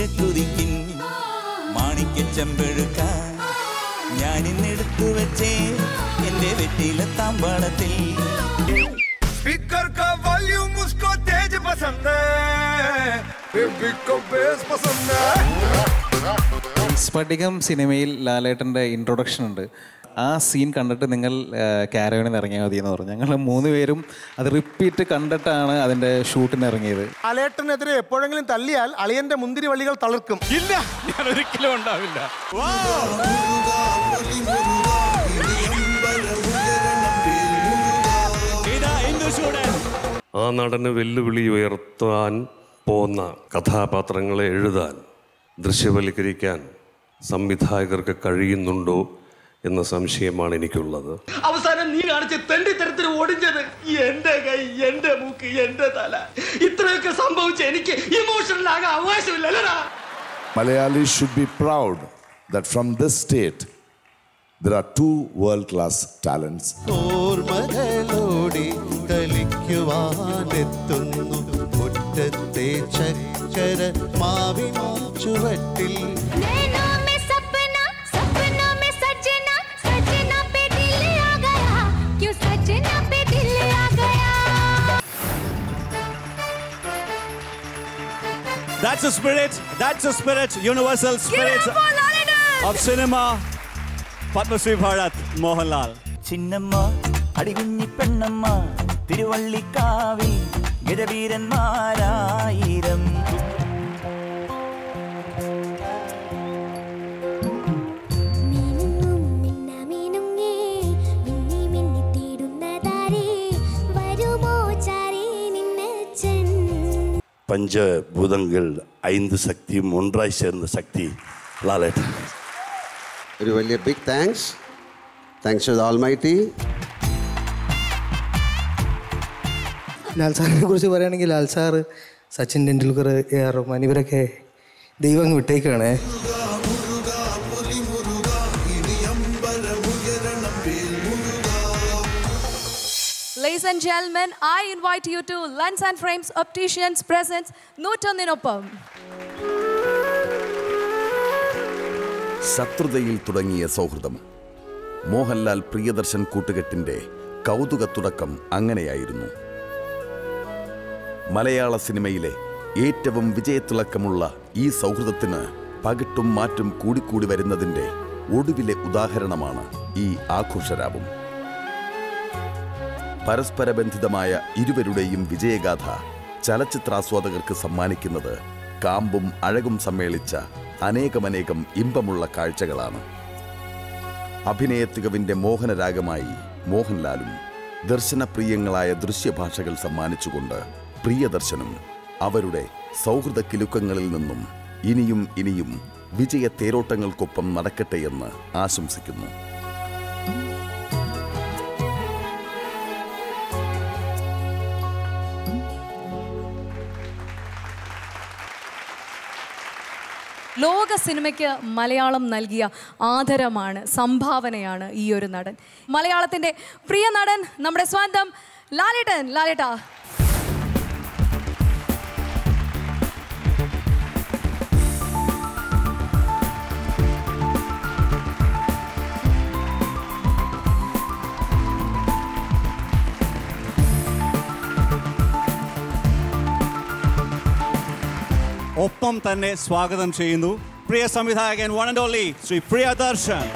നീരക്കുതിക്കിൻ മാണിക്യ ചെമ്പഴുക്ക ഞാനിന്നെടുത്തു വെച്ചേ എന്റെ വെറ്റില താമ്പാളത്തിൽ स्पीकर का वॉल्यूम उसको तेज पसंद है बेबी को बेस पसंद है സ്ഫടികം സിനിമയിൽ ലാലേട്ടൻ്റെ ഇൻട്രൊഡക്ഷൻ ഉണ്ട് ആ സീൻ കണ്ടിട്ട് നിങ്ങൾ കാരവണിൽ നിന്ന് ഇറങ്ങിയാൽ മതി എന്ന് പറഞ്ഞു ഞങ്ങൾ മൂന്ന് പേരും അത് റിപ്പീറ്റ് കണ്ടിട്ടാണ് അതിൻ്റെ ഷൂട്ടിന് ഇറങ്ങിയത് അലേട്ടനെതിരെ എപ്പോഴെങ്കിലും തല്ലിയാൽ അളിയന്റെ മുന്തിരി വള്ളികൾ തളിർക്കും ഇല്ല ഞാൻ ഒരിക്കലും ഉണ്ടാവില്ല ആ നടന് വെല്ലുവിളി ഉയർത്താൻ പോന്ന കഥാപാത്രങ്ങളെ എഴുതാൻ ദൃശ്യവൽക്കരിക്കാൻ സംവിധായകർക്ക് കഴിയുന്നുണ്ടോ എന്ന സംശയമാണ് എനിക്കുള്ളത് അവസാനം നീ കാണിച്ച തെണ്ടി തരത്തിൽ ഓടിഞ്ഞത് എന്റെ കൈ എന്റെ മൂക്ക് എന്റെ തല ഇത്രയൊക്കെ സംഭവിച്ച എനിക്ക് ഇമോഷണൽ ആകാൻ അവകാശമില്ലല്ലടാ Malayalis should be proud that from this state there are two world class talents. ഓർമ്മകളോടെ കളിക്കുവാനെത്തുന്നു മുറ്റത്തെ ചക്കര മാവിൻ ചുവട്ടിൽ नैनों में सपना सपनों में सजना सजना पे दिल आ गया क्यों सजना पे दिल आ गया That's the spirit. That's the spirit. Universal spirit of cinema. Padmasri Bharat Mohanlal. Chinnamma അടികുഞ്ഞി Pennamma തിരുവള്ളിക്കാവിൽ ഗജവീരന്മാരായിരം മീനുങ്ങും മിന്ന മീനുങ്ങേ മിന്നി മിന്നി തേടുന്നതാരേ വരുമോ ചാരേ നിന്നച്ചൻ പഞ്ചഭൂതങ്ങൾ ഐந்து ശക്തിയും ഒന്നായി ചേർന്ന ശക്തി ലാലേട്ടൻ ഒരു വലിയ big thanks thanks to almighty Lal സാറിനെ കുറിച്ച് പറയുകയാണെങ്കിൽ Lal sir Sachin Tendulkar A R Rahman ഇവരൊക്കെ ദൈവം അങ്ങ് വിട്ടേക്കാണ് Ladies and gentlemen, I invite you to Lens and Frames Opticians presents നൂറ്റൊന്നിനൊപ്പം ശത്രുതയിൽ തുടങ്ങിയ സൗഹൃദം മോഹൻലാൽ പ്രിയദർശൻ കൂട്ടുകെട്ടിന്റെ കൗതുക തുടക്കം അങ്ങനെയായിരുന്നു മലയാള സിനിമയിലെ ഏറ്റവും വിജയത്തിളക്കമുള്ള ഈ സൗഹൃദത്തിന് പകിട്ടും മാറ്റും കൂടിക്കൂടി വരുന്നതിന്റെ ഒടുവിലെ ഉദാഹരണമാണ് ഈ ആഘോഷരാവും പരസ്പര ബന്ധിതമായ ഇരുവരുടെയും വിജയഗാഥ ചലച്ചിത്രാസ്വാദകർക്ക് സമ്മാനിക്കുന്നത് കാമ്പും അഴകും സമ്മേളിച്ച അനേകമനേകം ഇമ്പമുള്ള കാഴ്ചകളാണ് അഭിനയത്തികവിന്റെ മോഹനരാഗമായി മോഹൻലാലും ദർശനപ്രിയങ്ങളായ ദൃശ്യഭാഷകൾ സമ്മാനിച്ചുകൊണ്ട് പ്രിയദർശനും അവരുടെ സൗഹൃദ കിലുക്കങ്ങളിൽ നിന്നും ഇനിയും ഇനിയും വിജയ തേരോട്ടങ്ങൾക്കൊപ്പം നടക്കട്ടെയെന്ന് ആശംസിക്കുന്നു ലോക സിനിമയ്ക്ക് മലയാളം നൽകിയ ആദരമാണ് സംഭാവനയാണ് ഈ ഒരു നടൻ മലയാളത്തിന്റെ പ്രിയ നടൻ നമ്മുടെ സ്വന്തം ലാലേട്ടൻ ലാലേട്ടാ ഒപ്പം തന്നെ സ്വാഗതം ചെയ്യുന്നു പ്രിയ സംവിധായകൻ one and only Shri Priyadarshan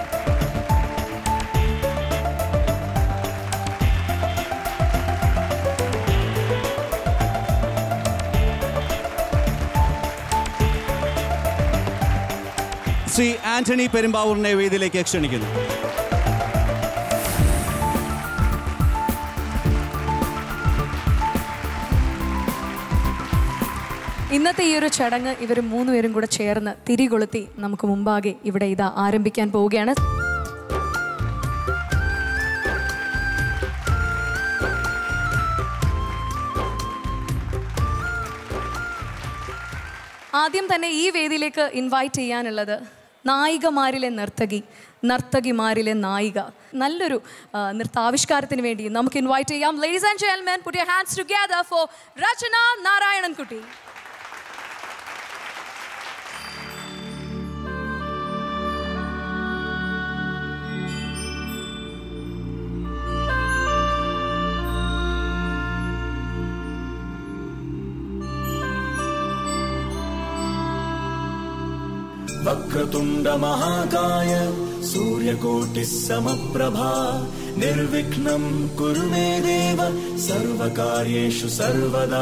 Shri Antony പെരുമ്പാവൂരിനെ വേദിയിലേക്ക് ക്ഷണിക്കുന്നു ഇന്നത്തെ ഈ ഒരു ചടങ്ങ് ഇവർ മൂന്നുപേരും കൂടെ ചേർന്ന് തിരികൊളുത്തി നമുക്ക് മുമ്പാകെ ഇവിടെ ഇതാ ആരംഭിക്കാൻ പോവുകയാണ് ആദ്യം തന്നെ ഈ വേദിയിലേക്ക് ഇൻവൈറ്റ് ചെയ്യാനുള്ളത് നായികമാരിലെ നർത്തകി നർത്തകിമാരിലെ നായിക നല്ലൊരു ആ, നൃത്താവിഷ്കാരത്തിന് വേണ്ടി നമുക്ക് ഇൻവൈറ്റ് ചെയ്യാം ladies and gentlemen put your hands together for Rachana Narayanan Kutty वक्रतुण्डमहाकाय सूर्यकोटिः समप्रभा निर्विघ्नं कुरु मे देव सर्वकार्येषु सर्वदा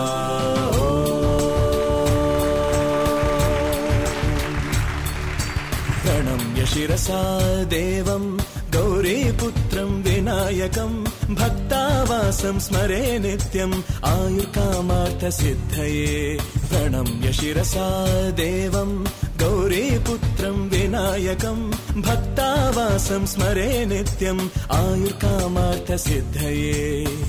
प्रणम्य शिरसा देवं गौरीपुत्रं विनायकं भक्तावासं स्मरे नित्यम् आयुर्कामार्थसिद्धये प्रणम्य शिरसा देवं गौरीपुत्रं विनायकं भक्तावासं स्मरे नित्यम् आयुर्कामार्थसिद्धये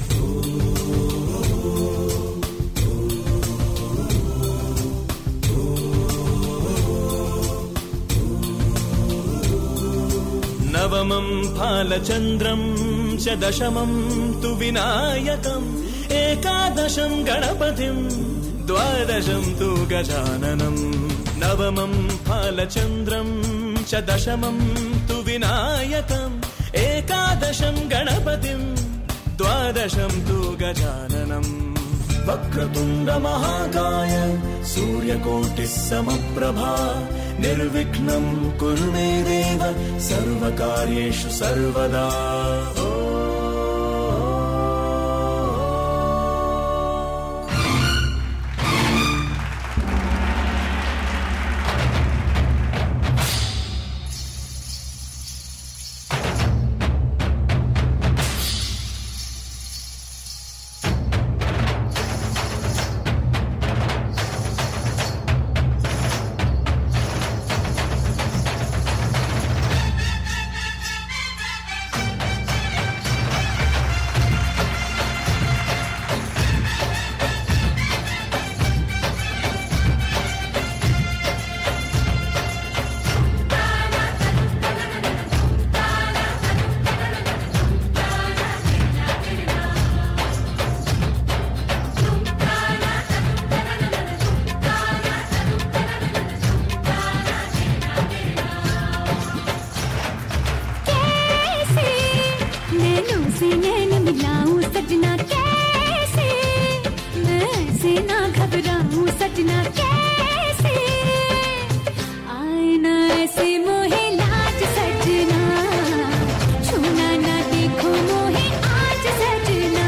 नवमं फालचन्द्रं च दशमं तु विनायकम् एकादशं गणपतिं द्वादशं तु गजाननम् नवमं फालचन्द्रं च दशमं तु विनायकम् एकादशं गणपतिं द्वादशं तु गजाननम् वक्रतुण्डमहाकाय सूर्यकोटिः समप्रभा निर्विघ्नं कुरु मे देव सर्वकार्येषु सर्वदा कैसे नैनों से नैन मिलाऊं सजना कैसे मैं से ना घबराऊं सजना कैसे आए ना ऐसे मोहे लाज सजना छूना ना देखो मोहे आज सजना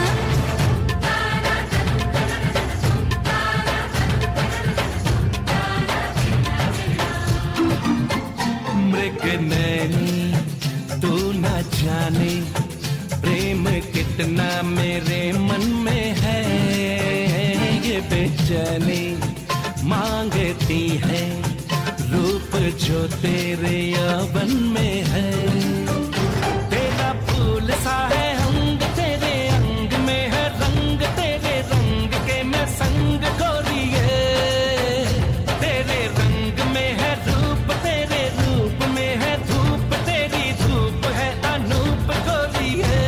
मृग नैनी तू न जाने प्रेम कितना मेरे मन में है ये बेचैनी मांगती है रूप जो तेरे यौवन में है तेरा फूल सा है अंग तेरे अंग में है रंग तेरे रंग के मैं संग गोरिए तेरे रंग में है रूप तेरे रूप में है धूप तेरी धूप है अनूप गोरिए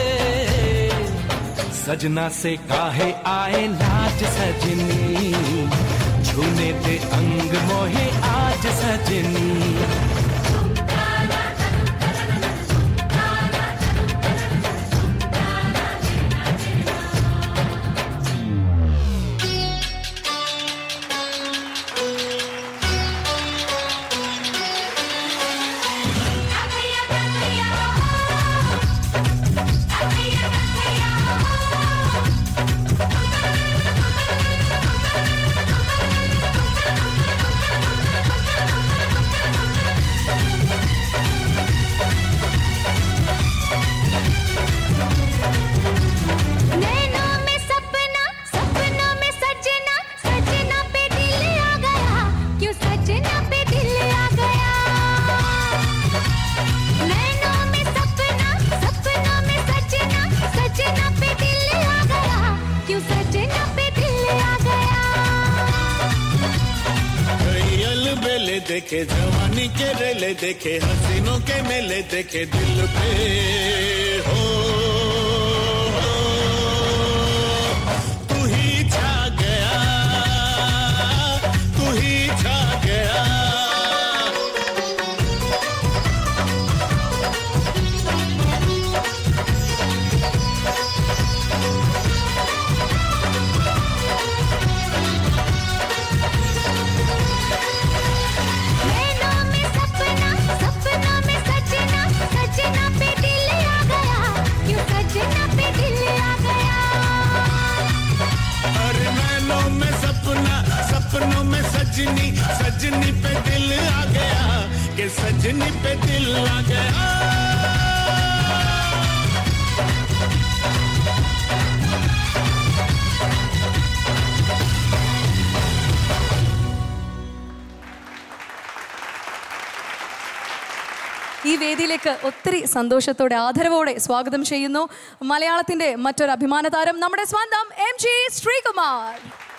सजना से काहे आए लाज सजनी छूने दे अंग मोहे आज सजनी नैनों में सपना सपनों में सजना सजना पे दिल आ गया क्यों सजना पे दिल आ गया नैनों में सपना सपनों में सजना सजना पे दिल आ गया क्यों सजना पे दिल आ गया यल बेले देखे जवानी के रेले देखे हसीनों के मेले देखे दिल पे हो हो, तू ही छा गया तू ही छा गया नैनों सजनी सजनी पे दिल आ गया कि सजनी पे दिल आ गया ഈ വേദിയിലേക്ക് ഒത്തിരി സന്തോഷത്തോടെ ആദരവോടെ സ്വാഗതം ചെയ്യുന്നു മലയാളത്തിന്റെ മറ്റൊരു അഭിമാന താരം നമ്മുടെ സ്വന്തം എം ജി ശ്രീകുമാർ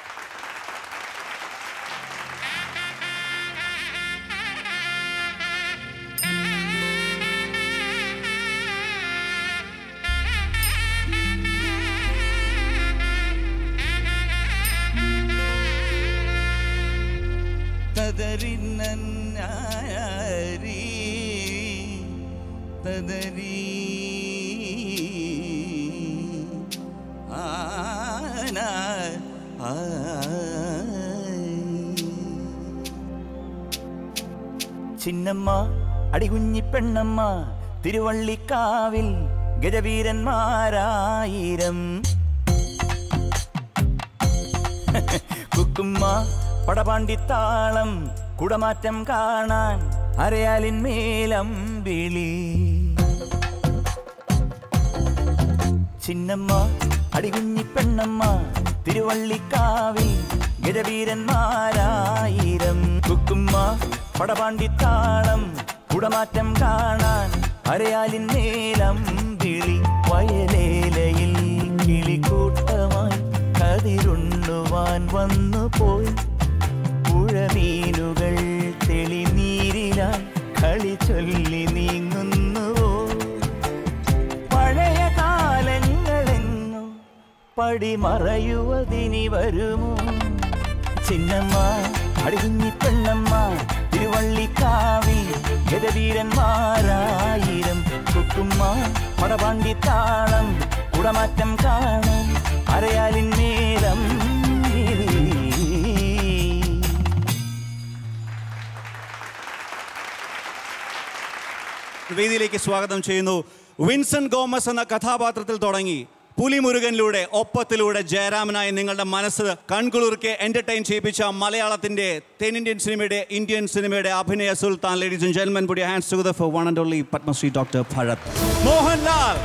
തദരിന്നരി തദരി ആന ചിന്നമ്മ അടികുഞ്ഞി പെണ്ണമ്മ തിരുവള്ളിക്കാവിൽ ഗജവീരന്മാരായിരം കുക്കുമ്മ പടപാണ്ടിത്താളം കുടമാറ്റം കാണാൻ അരയാലിൻ മേലം വിളി ചിന്നമ്മ അടികുഞ്ഞി പെണ്ണമ്മ തിരുവള്ളിക്കാവിൽ ഗജവീരന്മാരായിരം കുക്കുമ്മ പടപാണ്ടിത്താളം കുടമാറ്റം കാണാൻ അരയാലിൻ മേലം വിളി വയലേലയിൽ കിളിക്കൂട്ടമായി കതിരുണ്ണുവാൻ വന്നു പോയി പുഴമീനുകൾ തെളിനീരിലായി കളി ചൊല്ലി നീങ്ങുന്നുവോ പഴയ കാലങ്ങളെങ്ങോ പടിമറയുവതിനി വരുമോ ചിന്നമ്മ അടികുഞ്ഞി പെണ്ണമ്മ തിരുവള്ളിക്കാവിൽ ഗജവീരന്മാരായിരം കുക്കുമ്മ പടപാണ്ടിത്താളം കുടമാറ്റം കാണാൻ അരയാലിൻ നേരം വേദിയിലേക്ക് സ്വാഗതം ചെയ്യുന്നു വിൻസെന്റ് ഗോമസ് എന്ന കഥാപാത്രത്തിൽ തുടങ്ങി പുലിമുരുകനിലൂടെ ഒപ്പത്തിലൂടെ ജയരാമനായി നിങ്ങളുടെ മനസ്സ് കൺകുളിർക്കെ എന്റർടൈൻ ചെയ്യിപ്പിച്ച മലയാളത്തിന്റെ തെന്നിന്ത്യൻ സിനിമയുടെ ഇന്ത്യൻ സിനിമയുടെ അഭിനയ സുൽത്താൻ ലേഡീസ് ആൻഡ് ജെന്മൻ put your hands together for one and only Padmashri doctor Bharath Mohanlal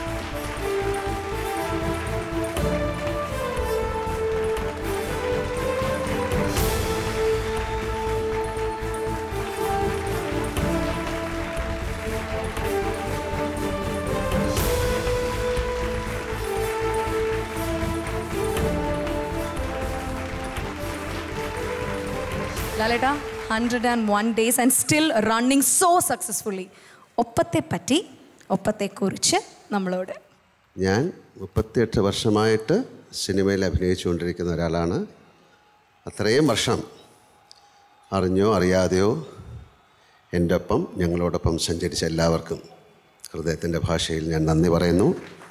ലാലേട്ട hundred and one days and still running so successfully ഒപ്പത്തെ പറ്റി ഒപ്പത്തെ കുറിച്ച് നമ്മളോട് ഞാൻ മുപ്പത്തിയെട്ട് വർഷമായിട്ട് സിനിമയിൽ അഭിനയിച്ചുകൊണ്ടിരിക്കുന്ന ഒരാളാണ് അത്രയും വർഷം അറിഞ്ഞോ അറിയാതെയോ എൻ്റെ ഒപ്പം ഞങ്ങളോടൊപ്പം സഞ്ചരിച്ച എല്ലാവർക്കും ഹൃദയത്തിൻ്റെ ഭാഷയിൽ ഞാൻ നന്ദി പറയുന്നു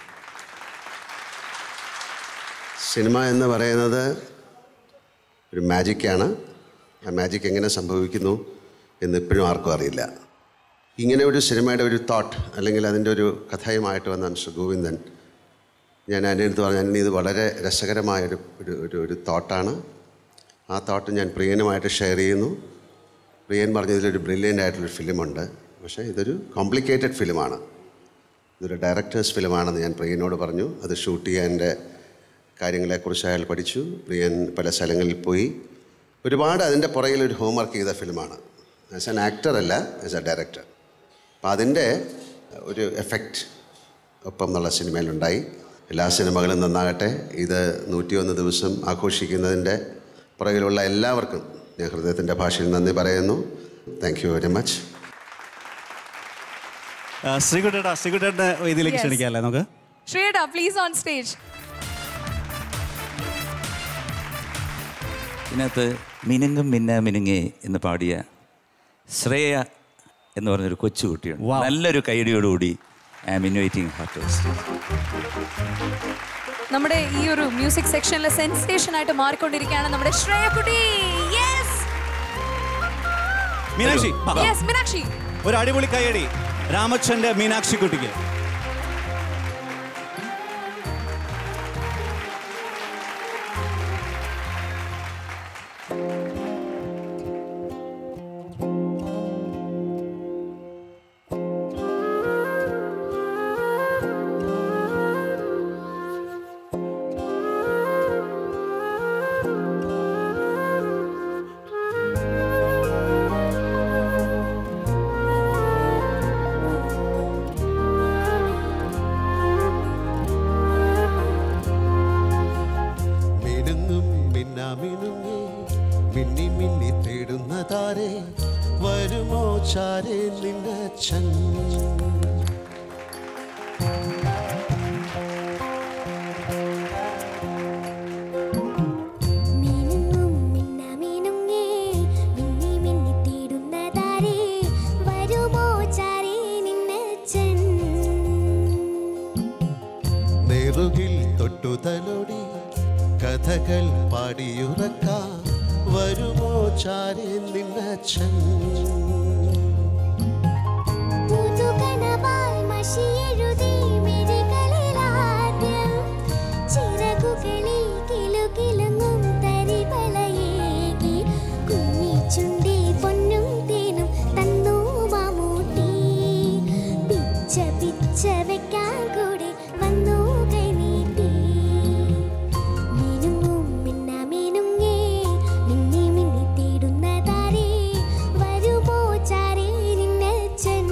സിനിമ എന്ന് പറയുന്നത് ഒരു മാജിക്കാണ് ആ മാജിക് എങ്ങനെ സംഭവിക്കുന്നു എന്ന് ഇപ്പോഴും ആർക്കും അറിയില്ല ഇങ്ങനെ ഒരു സിനിമയുടെ ഒരു തോട്ട് അല്ലെങ്കിൽ അതിൻ്റെ ഒരു കഥയുമായിട്ട് വന്ന മിസ്റ്റർ ഗോവിന്ദൻ ഞാൻ എൻ്റെ അടുത്ത് പറഞ്ഞു ഇത് വളരെ രസകരമായൊരു ഒരു ഒരു ഒരു തോട്ടാണ് ആ തോട്ട് ഞാൻ പ്രിയനുമായിട്ട് ഷെയർ ചെയ്യുന്നു പ്രിയൻ പറഞ്ഞ ഇതിലൊരു ബ്രില്യൻ്റ് ആയിട്ടുള്ളൊരു ഫിലിമുണ്ട് പക്ഷേ ഇതൊരു കോംപ്ലിക്കേറ്റഡ് ഫിലിമാണ് ഇതൊരു ഡയറക്ടേഴ്സ് ഫിലിമാണെന്ന് ഞാൻ പ്രിയനോട് പറഞ്ഞു അത് ഷൂട്ട് ചെയ്യാൻ്റെ കാര്യങ്ങളെക്കുറിച്ച് അയാൾ പഠിച്ചു പ്രിയൻ പല സ്ഥലങ്ങളിൽ പോയി ഒരുപാട് അതിൻ്റെ പുറകിൽ ഒരു ഹോംവർക്ക് ചെയ്ത ഫിലിമാണ് ആസ് ആൻ ആക്ടർ അല്ല ആസ് എ ഡയറക്ടർ അപ്പം അതിൻ്റെ ഒരു എഫക്റ്റ് ഒപ്പം എന്നുള്ള സിനിമയിലുണ്ടായി എല്ലാ സിനിമകളും നന്നാകട്ടെ ഇത് നൂറ്റിയൊന്ന് ദിവസം ആഘോഷിക്കുന്നതിൻ്റെ പുറകിലുള്ള എല്ലാവർക്കും ഞാൻ ഹൃദയത്തിൻ്റെ ഭാഷയിൽ നന്ദി പറയുന്നു താങ്ക് യു വെരി മച്ച് ശ്രീകുട്ടേട്ടാ ശ്രീകുട്ടേട്ടനെ വേദിയിലേക്ക് Yes. ക്ഷണിക്കാം അല്ലേ നമുക്ക് ശ്രീയേട്ടാ പ്ലീസ് ഓൺ സ്റ്റേജ് ഇതിനകത്ത് മിനുങ്ങും മിന്ന മിനുങ്ങേ എന്ന് പാടിയ ശ്രേയ എന്ന് പറഞ്ഞൊരു കൊച്ചുകുട്ടിയുണ്ട് നല്ലൊരു കൈഡിയോടുകൂടി ഐ ആം ഇൻവൈറ്റിംഗ് ഹാർട്ട് നമ്മുടെ ഈ ഒരു മ്യൂസിക് സെക്ഷനിലെ സെൻസേഷൻ ആയിട്ട് മാറിക്കൊണ്ടിരിക്കുകയാണ് നമ്മുടെ ശ്രേയക്കുട്ടി യെസ് മീനാക്ഷി ആ. യെസ് മീനാക്ഷി ഒരു അടിപൊളി കൈയടി രാമച്ചന്റെ മീനാക്ഷി കുട്ടിക്ക് ചാരേ നിന്നച്ഛൻ മിനുങ്ങും മിന്നമിനുങ്ങേ, മിന്നി മിന്നി തേടുന്നതാരേ, വരുമോ ചാരേ നിന്നച്ഛൻ? നെറുകിൽ തൊട്ടുതലോടി കഥകൾ പാടിയുറക്കാം വരുമോ ചാരേ നിന്നച്ഛൻ പുതുകനവാൽ മഷിയെഴുതി മിഴികളിലാദ്യം, ചിറകുകളിൽ കിലുകിലുങ്ങും തരിവളയേകി, കുഞ്ഞിച്ചുണ്ടിൽ പൊന്നും തേനും തന്നു മമ്മൂട്ടി. പിച്ച പിച്ച വെക്കാൻ കൂടെ വന്നു കൈനീട്ടി മിനുങ്ങും മിന്നമിനുങ്ങേ, മിന്നി മിന്നി തേടുന്നതാരേ, വരുമോ ചാരേ നിന്നച്ഛൻ?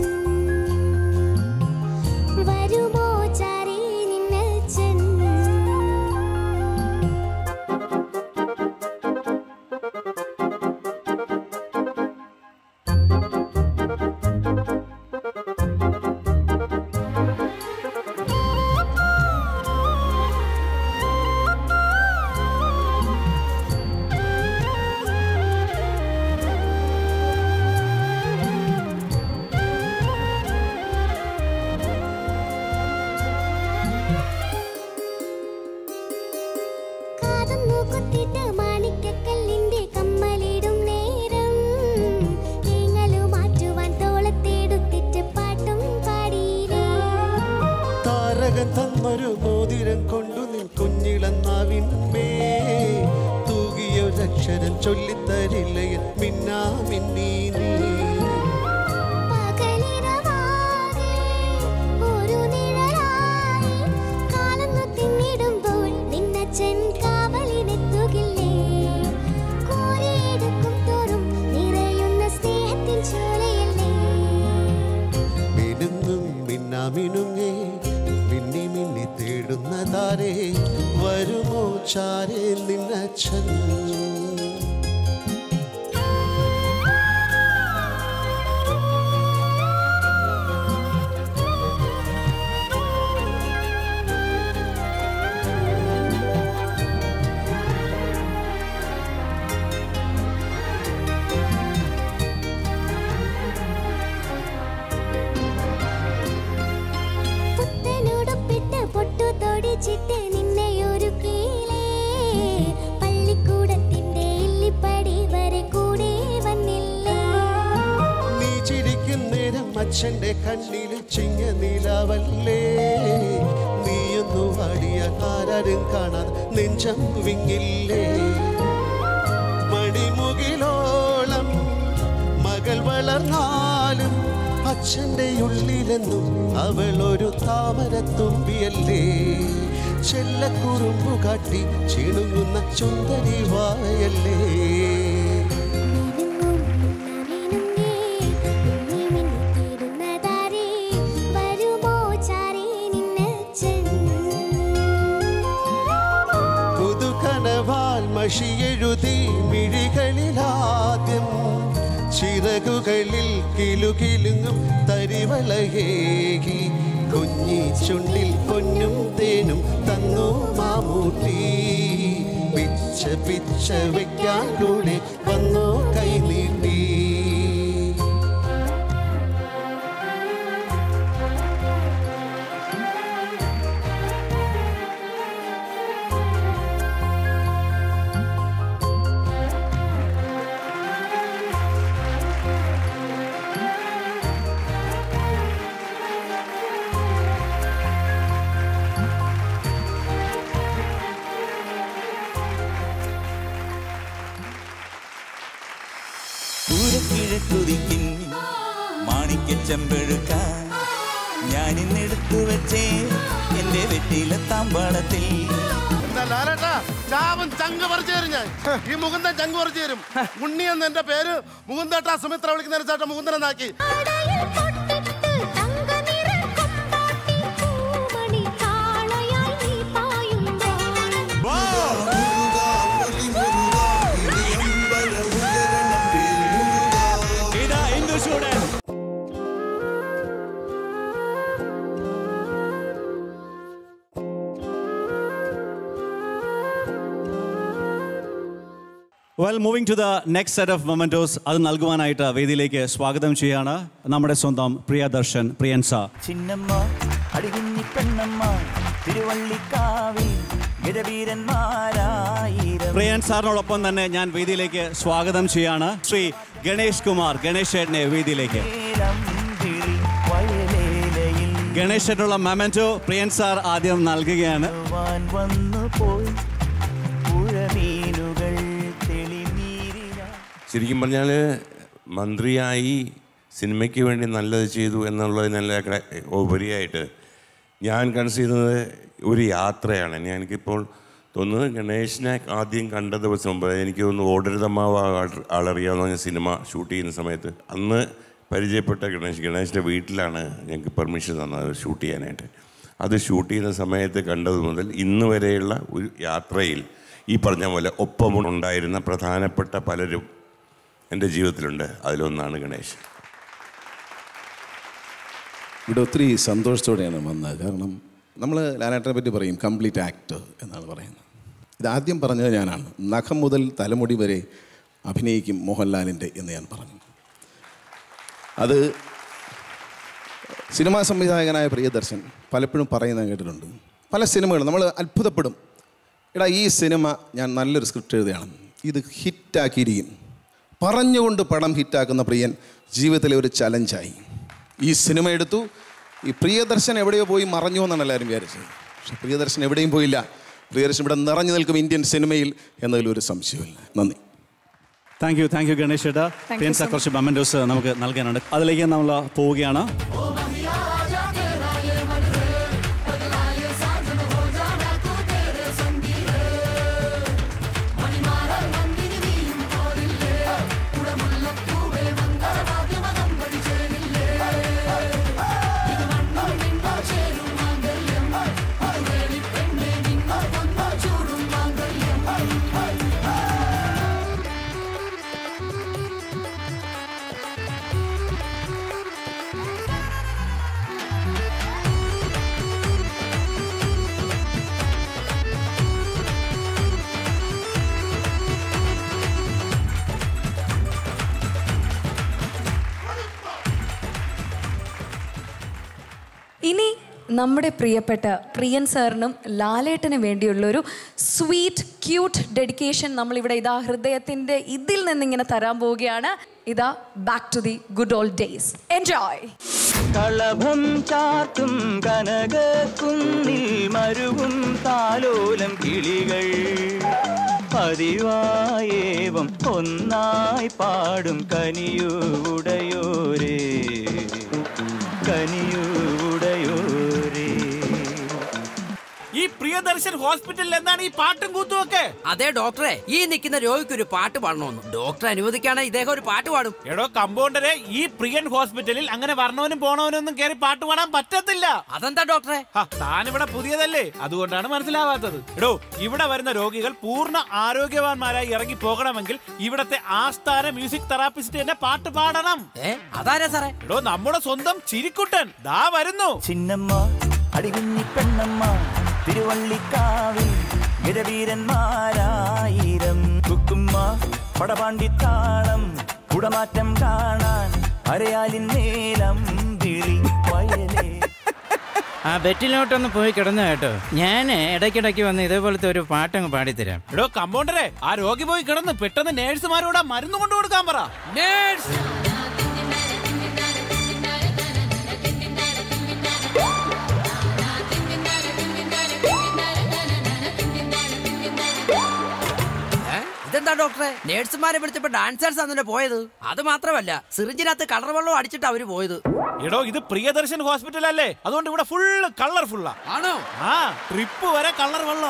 വരുമോ ചാരേ നിന്നച്ഛൻ? കാതൊന്നു കുത്തിട്ട് മാണിക്കക്കല്ലിന്റെ കമ്മലിടും നേരം തേങ്ങലു മാറ്റുവാൻ തോളത്തെടുത്തിട്ട് പാട്ടും പാടിയില്ലേ താരകൻ തന്നൊരു മോതിരം കൊണ്ടു നിൻ കുഞ്ഞിളന്നാവിന്മേ തൂകിയൊരക്ഷരം ചൊല്ലിത്തരില്ലയൻ മിന്നാ മിന്നീ നീ പകലിരവാകെ ഒരു നിഴലായി കാലന്നു തിന്നിടുമ്പോൾ നിന്നച്ഛൻ കാവലിനെത്തുകില്ലേ കോരിയെടുക്കും തോറും നിറയുന്ന സ്നേഹത്തിൻ ചോലയല്ലേ മിനുങ്ങും മിന്നാ മിനുങ്ങേ മിന്നി മിന്നി തേടുന്നതാരേ വരുമോ ചാരേ നിന്നച്ഛൻ പുത്തനുടുപ്പിട്ട് പൊട്ടു തൊടിച്ചിട്ട് നിന്നെ ഒരുക്കിയില്ലേ പള്ളിക്കൂടത്തിന്റെ ഇല്ലിപ്പടി വരെ കൂടെ വന്നില്ലേ നീ ചിരിക്കും നേരം അച്ഛന്റെ കണ്ണിൽ ചിങ്ങ നിലാവല്ലേ നീയൊന്നു വാടിയ ആരാരും കാണാതെ നെഞ്ചം വിങ്ങില്ലേ മണിമുകിലോളം മകൾ വളർന്നാലും അച്ഛന്റെ ഉള്ളിലെന്നും അവൾ ഒരു താമരത്തുമ്പിയല്ലേ ചെല്ലക്കുറുമ്പു കാട്ടി ചിണുങ്ങുന്ന ചുന്ദരി വായല്ലേ തേടുന്നതാരേ വരുമോ ചാരേ നിന്നച്ഛൻ പുതുകനവാൽ മഷിയെഴുതി മിഴികളിലാദ്യം ചിറകുകളിൽ കിലുകിലുങ്ങും തരിവളയേകി കുഞ്ഞി ചുണ്ടിൽ പൊന്നും തേനും തന്നു മാമൂട്ടി പിച്ച പിച്ച വെക്കാൻ കൂടെ വന്നു കൈനീട്ടി പൂരക്കിഴക്കുതിക്കിൻ മാണിക്യ ചെമ്പെഴുക്ക ഞാനിന്നെടുത്തു വെച്ചേ എന്റെ വെറ്റിയിലെ താമ്പാളത്തിൽ എന്താ ലാലേട്ടാ ചാവൻ ചങ്ക് പറിച്ചു തരും ഞാൻ ഈ മുകുന്ദൻ ചങ്ക് പറിച്ചു തരും ഉണ്ണി എന്ന് എന്റെ പേര് മുകുന്ദേട്ടാ സുമിത്ര വിളിക്കുന്ന ചേട്ടൻ മുകുന്ദനെന്നാക്കി പൂമണി കാളയായി നീ പായുമ്പോൾ ഇതാ ഹിന്ദു well moving to the next set of mementos അത് നൽകുവാനായിട്ട് വേദിയിലേക്ക് സ്വാഗതം ചെയ്യാണ് നമ്മുടെ സ്വന്തം പ്രിയദർശൻ പ്രിയൻസ ചിന്നമ്മ അടികുഞ്ഞി പെണ്ണമ്മ തിരുവള്ളിക്കാവിൽ ഗജവീരന്മാരായിരം പ്രിയൻ സാറിനോടൊപ്പം തന്നെ ഞാൻ വേദിയിലേക്ക് സ്വാഗതം ചെയ്യാണ് ശ്രീ ഗണേഷ് കുമാർ ഗണേഷ് ചേട്ടനെ വേദിയിലേക്ക് വിളി വയലേലയിൽ ഗണേഷ് ചേട്ടനുള്ള മൊമെന്റോ പ്രിയൻ സാർ ആദ്യം നൽകുകയാണ് വാൻ വന്നു പോയി പുഴമീനുകൾ തെളിനീരില ശരിക്കും പറഞ്ഞാൽ മന്ത്രിയായി സിനിമയ്ക്ക് വേണ്ടി നല്ലത് ചെയ്തു എന്നുള്ളതിനല്ല ക- ഉപരിയായിട്ട് ഞാൻ കൺസിഡർ ചെയ്യുന്നത് ഒരു യാത്രയാണ് ഞാൻ എനിക്കിപ്പോൾ തോന്നുന്നത് ഗണേഷിനെ ആദ്യം കണ്ട ദിവസം മുമ്പ് എനിക്ക് തോന്നുന്നു ഓടരുതമ്മാവ് ആളറിയാവുന്ന പറഞ്ഞ സിനിമ ഷൂട്ട് ചെയ്യുന്ന സമയത്ത് അന്ന് പരിചയപ്പെട്ട ഗണേഷ് ഗണേഷിൻ്റെ വീട്ടിലാണ് ഞങ്ങൾക്ക് പെർമിഷൻ തന്നത് ഷൂട്ട് ചെയ്യാനായിട്ട് അത് ഷൂട്ട് ചെയ്യുന്ന സമയത്ത് കണ്ടത് മുതൽ ഇന്ന് വരെയുള്ള ഒരു യാത്രയിൽ ഈ പറഞ്ഞ പോലെ ഒപ്പമുണ്ടായിരുന്ന പ്രധാനപ്പെട്ട പലരും എൻ്റെ ജീവിതത്തിലുണ്ട് അതിലൊന്നാണ് ഗണേഷ് ഇവിടെ ഒത്തിരി സന്തോഷത്തോടെയാണ് വന്നത് കാരണം നമ്മൾ ലാലേട്ടനെ പറ്റി പറയും കംപ്ലീറ്റ് ആക്ടർ എന്നാണ് പറയുന്നത് ഇതാദ്യം പറഞ്ഞത് ഞാനാണ് നഖം മുതൽ തലമുടി വരെ അഭിനയിക്കും മോഹൻലാലിൻ്റെ എന്ന് ഞാൻ പറഞ്ഞു അത് സിനിമാ സംവിധായകനായ പ്രിയദർശൻ പലപ്പോഴും പറയുന്നത് കേട്ടിട്ടുണ്ട് പല സിനിമകളും നമ്മൾ അത്ഭുതപ്പെടും എടാ ഈ സിനിമ ഞാൻ നല്ലൊരു സ്ക്രിപ്റ്റ് എഴുതുകയാണ് ഇത് ഹിറ്റാക്കിയിരിക്കും പറഞ്ഞുകൊണ്ട് പടം ഹിറ്റാക്കുന്ന പ്രിയൻ ജീവിതത്തിലെ ഒരു ചലഞ്ചായി ഈ സിനിമ എടുത്തു ഈ പ്രിയദർശൻ എവിടെയോ പോയി മറഞ്ഞു എന്നാണ് എല്ലാവരും വിചാരിച്ചത് പക്ഷെ പ്രിയദർശൻ എവിടെയും പോയില്ല പ്രിയദർശൻ ഇവിടെ നിറഞ്ഞു നിൽക്കും ഇന്ത്യൻ സിനിമയിൽ എന്നതിൽ ഒരു സംശയമില്ല നന്ദി thank you thank you Ganesh ചേട്ടാ Thank you പ്രിയൻസ so much. കുറച്ച് മൊമെന്റോസ് നമുക്ക് നൽകാനുണ്ട് അതിലേക്ക് നമ്മൾ പോവുകയാണ് ഇനി നമ്മുടെ പ്രിയപ്പെട്ട പ്രിയൻ സാറിനും ലാലേട്ടനും വേണ്ടിയുള്ള ഒരു സ്വീറ്റ് ക്യൂട്ട് ഡെഡിക്കേഷൻ നമ്മളിവിടെ ഇതാ ഹൃദയത്തിൻ്റെ ഇതിൽ നിന്നിങ്ങനെ തരാൻ പോവുകയാണ് ഇതാ back to the good old days enjoy കളഭം ചാർത്തും കനകക്കുന്നിൽ മരുവും താലോലം കിളികൾ പതിവായേവം ഒന്നായി പാടും കനിയൂടയോരേ കനിയൂടയോരേ ഈ പ്രിയദർശൻ ഹോസ്പിറ്റലിൽ എന്താണ് ഈ പാട്ടും കൂത്തുമൊക്കെ അതെ ഡോക്ടറെ ഈ നിൽക്കുന്ന രോഗിക്ക് ഒരു പാട്ട് പാടണമെന്ന് ഡോക്ടർ അനുവദിക്കുകയാണെങ്കിൽ ഇദ്ദേഹം ഒരു പാട്ട് പാടും എടോ കമ്പൗണ്ടറെ ഈ പ്രിയൻ ഹോസ്പിറ്റലിൽ അങ്ങനെ വരണവനും പോണവനും ഒന്നും കയറി പാട്ട് പാടാൻ പറ്റത്തില്ല അതെന്താ ഡോക്ടറെ താൻ ഇവിടെ പുതിയതല്ലേ അതുകൊണ്ടാണ് മനസ്സിലാവാത്തത് എടോ ഇവിടെ വരുന്ന രോഗികൾ പൂർണ്ണ ആരോഗ്യവാന്മാരായി ഇറങ്ങി പോകണമെങ്കിൽ ഇവിടത്തെ ആസ്ഥാന മ്യൂസിക് തെറാപ്പിസ്റ്റ് തന്നെ പാട്ട് പാടണം അതാരാ സാറേ എടോ നമ്മുടെ സ്വന്തം ചിരിക്കുട്ടൻ ദാ വരുന്നു ചിന്നമ്മ അടികുഞ്ഞി പെണ്ണമ്മ തിരുവള്ളിക്കാവിൽ ഗജവീരന്മാരായിരം കുക്കുമ്മ പടപാണ്ടിത്താളം കുടമാറ്റം കാണാൻ അരയാലിൻ മേലം വിളി വയലേ ആ ബെറ്റിലോട്ടൊന്ന് പോയി കിടന്നു കേട്ടോ ഞാൻ ഇടയ്ക്കിടയ്ക്ക് വന്ന് ഇതേപോലത്തെ ഒരു പാട്ടങ്ങ് പാടിത്തരാം എടോ കമ്പൗണ്ടറെ ആ രോഗി പോയി കിടന്ന് പെട്ടെന്ന് നേഴ്സുമാരോട് ആ മരുന്ന് കൊണ്ടു കൊടുക്കാൻ പറ നേഴ്സ് ഇതെന്താ ഡോക്ടറെ നേഴ്സുമാരെ വിളിച്ചപ്പോ ഡാൻസേഴ്സ് ആണല്ലോ പോയത് അത് മാത്രമല്ല സിറിഞ്ചിനകത്ത് കളർ വെള്ളം അടിച്ചിട്ട് അവര് പോയത് എടോ ഇത് പ്രിയദർശൻ ഹോസ്പിറ്റൽ അല്ലേ അതുകൊണ്ട് ഇവിടെ ഫുള്ള് കളർഫുള്ളാ ആണോ ആ ട്രിപ്പ് വരെ കളർ വെള്ള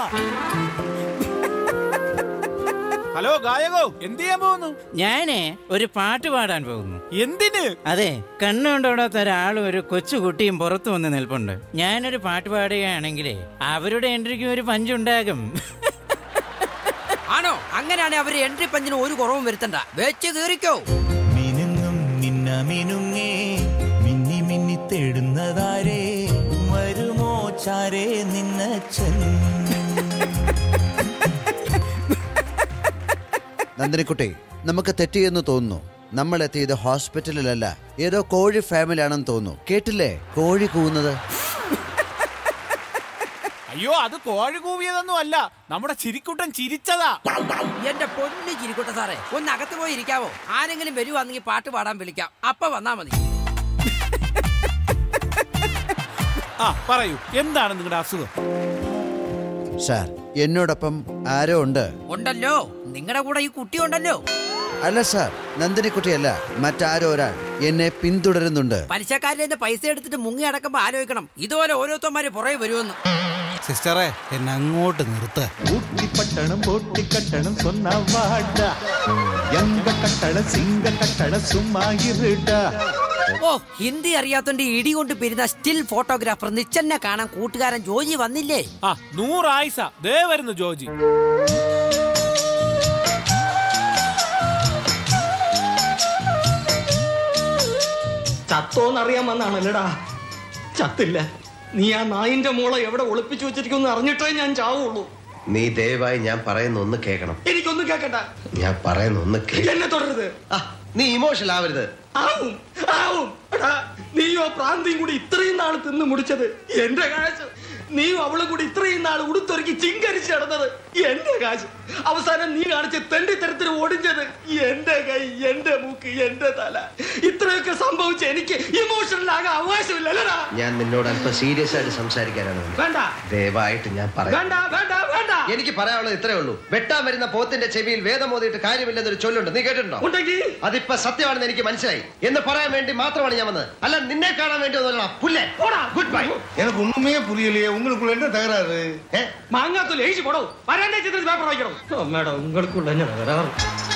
ഹലോ ഗായകോ എന്ത് ചെയ്യാൻ പോകുന്നു ഞാനേ ഒരു പാട്ട് പാടാൻ പോകുന്നു എന്തിന് അതെ കണ്ണുകൊണ്ടോടാത്ത ഒരാളും ഒരു കൊച്ചു കുട്ടിയും പുറത്തു വന്ന് നിൽപ്പുണ്ട് ഞാനൊരു പാട്ട് പാടുകയാണെങ്കിലേ അവരുടെ എൻട്രിക്കും ഒരു പഞ്ചുണ്ടാകും ആണോ അങ്ങനെയാണെങ്കിൽ അവര് എൻട്രി പഞ്ചിന് ഒരു കുറവും വരുത്തണ്ട വെച്ച് തീറിക്കോ മിനുങ്ങും മിന്ന മിനുങ്ങേ മിന്നി മിന്നി തേടുന്നതാരേ വരുമോ ചാരേ നിന്നച്ചൻ നന്ദിനിക്കുട്ടി നമുക്ക് തെറ്റിയെന്ന് തോന്നുന്നു നമ്മൾ എത്തിയത് ഹോസ്പിറ്റലിലല്ല ഏതോ കോഴി ഫാമിലി ആണെന്ന് തോന്നുന്നു കേട്ടില്ലേ കോഴി കൂവുന്നത് അയ്യോ അത് കോഴി കൂവിയതൊന്നും അല്ല നമ്മുടെ ചിരിക്കുട്ടൻ ചിരിച്ചതാ എന്റെ പൊന്നു ചിരിക്കുട്ട സാറേ ഒന്ന് അകത്ത് പോയി ഇരിക്കാവോ ആരെങ്കിലും വരുവാണെങ്കിൽ പാട്ട് പാടാൻ വിളിക്കാം അപ്പൊ വന്നാ മതി ആ പറയൂ എന്താണ് നിങ്ങളുടെ അസുഖം സാർ എന്നോടൊപ്പം ആരോ ഉണ്ട് ഉണ്ടല്ലോ നിങ്ങളുടെ കൂടെ ഈ കുട്ടി ഉണ്ടല്ലോ അല്ല സാർ നന്ദിനിക്കുട്ടിയല്ല മറ്റാരോ ഒരാൾ എന്നെ പിന്തുടരുന്നുണ്ട് പലിശക്കാരിലെ പൈസ എടുത്തിട്ട് മുങ്ങി അടക്കുമ്പോ ആലോചിക്കണം ഇതുപോലെ ഓരോരുത്തന്മാര് പുറകെ വരുമെന്ന് സിസ്റ്ററെ എന്നെ അങ്ങോട്ട് നിർത്ത பட்டணம் போட்டி கட்டணம் சொன்னா வாடா எங்க கட்டள சிங்க கட்டள சும்மா இருடா ഓ ഹിന്ദി അറിയാത്തോണ്ട് ഇടി കൊണ്ട് പിരുന്ന സ്റ്റിൽ ഫോട്ടോഗ്രാഫർ നിച്ചന്നെ കാണാൻ കൂട്ടുകാരൻ ജോജി വന്നില്ലേ ആ നൂറായിസ ദേ വരുന്നു ജോജി ചത്തോന്നറിയാൻ വന്നാണല്ലടാ ചത്തില്ല നീ ആ നായിന്റെ മോളെ എവിടെ ഒളിപ്പിച്ചു വെച്ചിരിക്കുന്നു അറിഞ്ഞിട്ടേ ഞാൻ ചാവുള്ളൂ നീ ദയവായി ഞാൻ പറയുന്ന ഒന്ന് കേൾക്കണം എനിക്കൊന്നും കേക്കണ്ട ഞാൻ പറയുന്ന ഒന്ന് കേൾക്കണം എന്നെ തുടരുത് നീ ഇമോഷണൽ ആവരുത് ആവും ആവും എടാ നീയോ പ്രാന്തിയും കൂടി ഇത്രയും നാൾ തിന്ന് മുടിച്ചത് എന്റെ കാശ് നീയും അവളും കൂടി ഇത്രയും നാൾ ഉടുത്തൊരുക്കി ചിങ്കരിച്ച് നടന്നത് എന്റെ കാശ് അവസാനം നീ കാണിച്ച തെണ്ടിത്തരത്തിന് ഓടിഞ്ഞത് എന്റെ കൈ എന്റെ മൂക്ക് എന്റെ തല ഇത്രയൊക്കെ സംഭവിച്ച എനിക്ക് ഇമോഷണൽ ആകാൻ അവകാശമില്ലല്ലടാ ഞാൻ നിന്നോട് അല്പം സീരിയസ് ആയിട്ട് സംസാരിക്കാനാണ് വന്നത്. വേണ്ട ദയവായിട്ട് ഞാൻ പറയാം വേണ്ട വേണ്ട വേണ്ട എനിക്ക് പറയാനുള്ളത് ഇത്രേ ഉള്ളൂ വെട്ടാൻ വരുന്ന പോത്തിന്റെ ചെവിയിൽ വേദം ഓതിയിട്ട് കാര്യമില്ലെന്നൊരു ചൊല്ലുണ്ട് നീ കേട്ടിട്ടുണ്ടോ ഉണ്ടെങ്കിൽ അതിപ്പോ സത്യമാണെന്ന് എനിക്ക് മനസ്സിലായി എന്ന് പറയാൻ വേണ്ടി മാത്രമാണ് ഞാൻ വന്നത് അല്ല നിന്നെ കാണാൻ വേണ്ടി ഒന്നുമല്ല പുല്ലേ ഗുഡ് ബൈ எனக்கு ஒண்ணுமே புரியலையே உங்களுக்குள்ள என்ன தகராறு മാങ്ങാത്തൊലി എഴുതി പോടോ വരാൻ്റെ ചിത്രത്തിൽ പേപ്പർ വായിക്കണം മേഡം ഉങ്ങൾക്കുള്ള എന്നെ തകരാറ്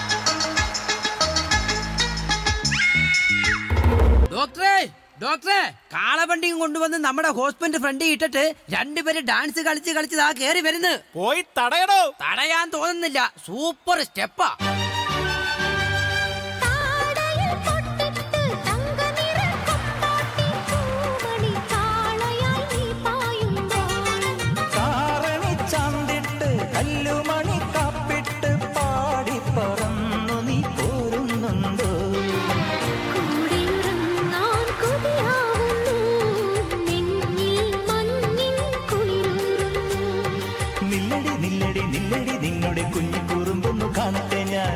ഡോക്ടറെ ഡോക്ടറെ കാളവണ്ടിയും കൊണ്ടുവന്ന് നമ്മുടെ ഹോസ്പിറ്റൽ ഫ്രണ്ടിൽ ഇട്ടിട്ട് രണ്ടുപേര് ഡാൻസ് കളിച്ച് കളിച്ച് ആ കേറി വരുന്നു പോയി തടയടോ തടയാൻ തോന്നുന്നില്ല സൂപ്പർ സ്റ്റെപ്പാ കാരണി ചാന്തിട്ട് കല്ലുമണി കാപ്പിട്ട് പാടി പറന്നു നീ പോരുന്നുണ്ടോ നില്ലടി നില്ലടി നില്ലടി നിന്നുടെ കുഞ്ഞു കുറുമ്പൊന്നു കാണട്ടെ ഞാൻ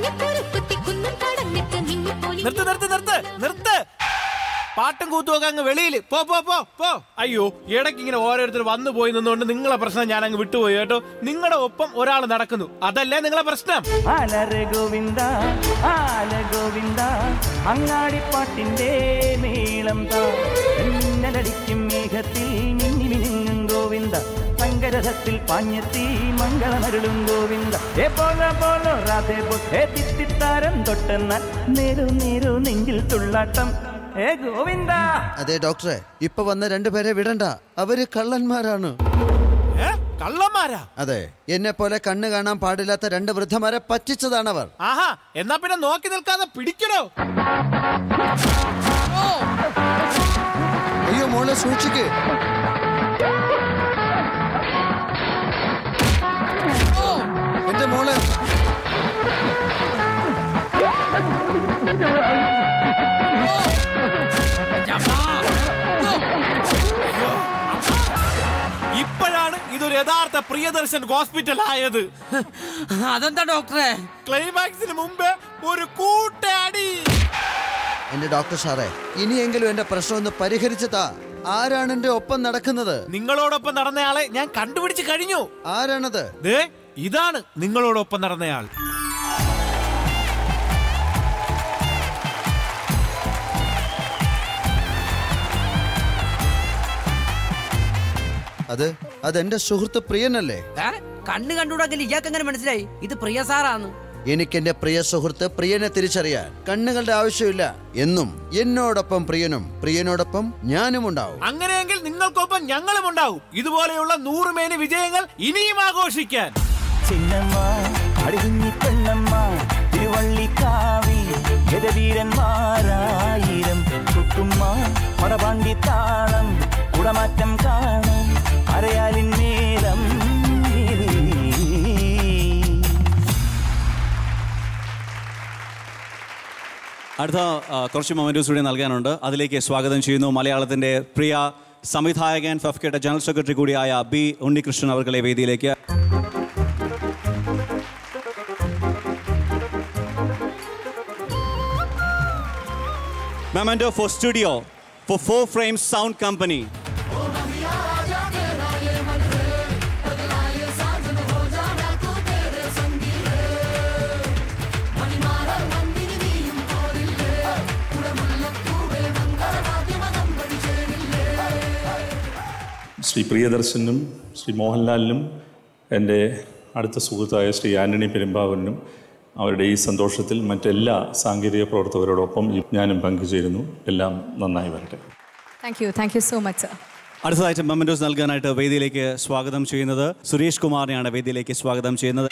നിർത്ത് നിർത്ത് നിർത്ത് നിർത്ത് പാട്ടും കൂത്തുമൊക്കെ അങ്ങ് വെളിയിൽ പോ പോ പോ പോ അയ്യോ ഇടയ്ക്ക് ഇങ്ങനെ ഓരോരുത്തർ വന്നു പോയി നിന്നുകൊണ്ട് നിങ്ങളെ പ്രശ്നം ഞാൻ അങ്ങ് വിട്ടുപോയി കേട്ടോ നിങ്ങളുടെ ഒപ്പം ഒരാൾ നടക്കുന്നു അതല്ലേ നിങ്ങളെ പ്രശ്നം ആലര ഗോവിന്ദ ആല ഗോവിന്ദ അങ്ങാടിപ്പാട്ടിന്റെ മേളം താ മിന്നലടിക്കും മേഘത്തിൽ മിന്നി മിനുങ്ങും ഗോവിന്ദ സങ്കരഥത്തിൽ പാഞ്ഞെത്തി മംഗളമരുളും ഗോവിന്ദ ഏ പോല പോലോ രാധേ പോ ഏ തിത്തിത്താരം തൊട്ടെന്നാൽ നേരു നേരു നെഞ്ചിൽ തുള്ളാട്ടം ഏ ഗോവിന്ദ അതെ ഡോക്ടറെ ഇപ്പൊ വന്ന രണ്ടുപേരെ വിടണ്ട അവര് കള്ളന്മാരാണ് കള്ളന്മാരാ അതെ എന്നെ പോലെ കണ്ണ് കാണാൻ പാടില്ലാത്ത രണ്ട് വൃദ്ധമാരെ പറ്റിച്ചതാണ് അവർ ആഹാ എന്നാ പിന്നെ നോക്കി നിൽക്കാതെ പിടിക്കണോ അയ്യോ മോളെ സൂക്ഷിക്ക് എന്റെ മോളെ ഇപ്പോഴാണ് ഇതൊരു യഥാർത്ഥ പ്രിയദർശൻ ഹോസ്പിറ്റൽ ആയത് അതെന്താ ഡോക്ടറെ ക്ലൈമാക്സിന് മുമ്പ് ഒരു കൂട്ടടി എന്റെ ഡോക്ടർ സാറേ ഇനിയെങ്കിലും എന്റെ പ്രശ്നം ഒന്ന് പരിഹരിച്ചു താ ആരാണ് എന്റെ ഒപ്പം നടക്കുന്നത് നിങ്ങളോടൊപ്പം നടന്നയാളെ ഞാൻ കണ്ടുപിടിച്ച് കഴിഞ്ഞു ആരാണത് ദേ ഇതാണ് നിങ്ങളോടൊപ്പം നടന്നയാൾ അത് അതെന്റെ സുഹൃത്ത് പ്രിയനല്ലേ ഏ? കണ്ണ് കണ്ടുകൂടെങ്കിൽ ഇയാൾക്ക് എങ്ങനെ മനസ്സിലായി ഇത് പ്രിയ സാറാന്ന് എനിക്ക് എന്റെ പ്രിയ സുഹൃത്ത് പ്രിയനെ തിരിച്ചറിയാൻ കണ്ണുകളുടെ ആവശ്യമില്ല എന്നും എന്നോടൊപ്പം പ്രിയനും പ്രിയനോടൊപ്പം ഞാനും ഉണ്ടാവും അങ്ങനെയെങ്കിൽ നിങ്ങൾക്കൊപ്പം ഞങ്ങളും ഉണ്ടാവും ഇതുപോലെയുള്ള നൂറുമേനി വിജയങ്ങൾ ഇനിയും ആഘോഷിക്കാൻ ചിന്നമ്മ അടികുഞ്ഞി പെണ്ണമ്മ തിരുവള്ളിക്കാവിൽ ഗജവീരന്മാരായിരം ചുട്ടുമ്മ പടപാണ്ടി താളം കുടമാറ്റം കാണാൻ അരയാലിൻ മേൽ അടുത്ത ആ, കുറച്ച് മൊമെൻറ്റോസ് കൂടി നൽകാനുണ്ട് അതിലേക്ക് സ്വാഗതം ചെയ്യുന്നു മലയാളത്തിൻ്റെ പ്രിയ സംവിധായകൻ ഫഫ്കയുടെ ജനറൽ സെക്രട്ടറി കൂടിയായ ബി ഉണ്ണികൃഷ്ണൻ അവർകളെ വേദിയിലേക്ക് Memento for studio for Four Frames Sound Company. Shri പ്രിയദർശനും Shri മോഹൻലാലിനും എൻ്റെ അടുത്ത സുഹൃത്തായ ശ്രീ ആൻ്റണി പെരുമ്പാവൂരിനും അവരുടെ ഈ സന്തോഷത്തിൽ മറ്റെല്ലാ സാങ്കേതിക പ്രവർത്തകരോടൊപ്പം ഈ ഞാനും പങ്കുചേരുന്നു എല്ലാം നന്നായി വരട്ടെ thank you thank you so much sir അടുത്തതായിട്ട് മെമ്മൻറ്റോസ് നൽകാനായിട്ട് വേദിയിലേക്ക് സ്വാഗതം ചെയ്യുന്നത് സുരേഷ് കുമാറിനെയാണ് വേദിയിലേക്ക് സ്വാഗതം ചെയ്യുന്നത്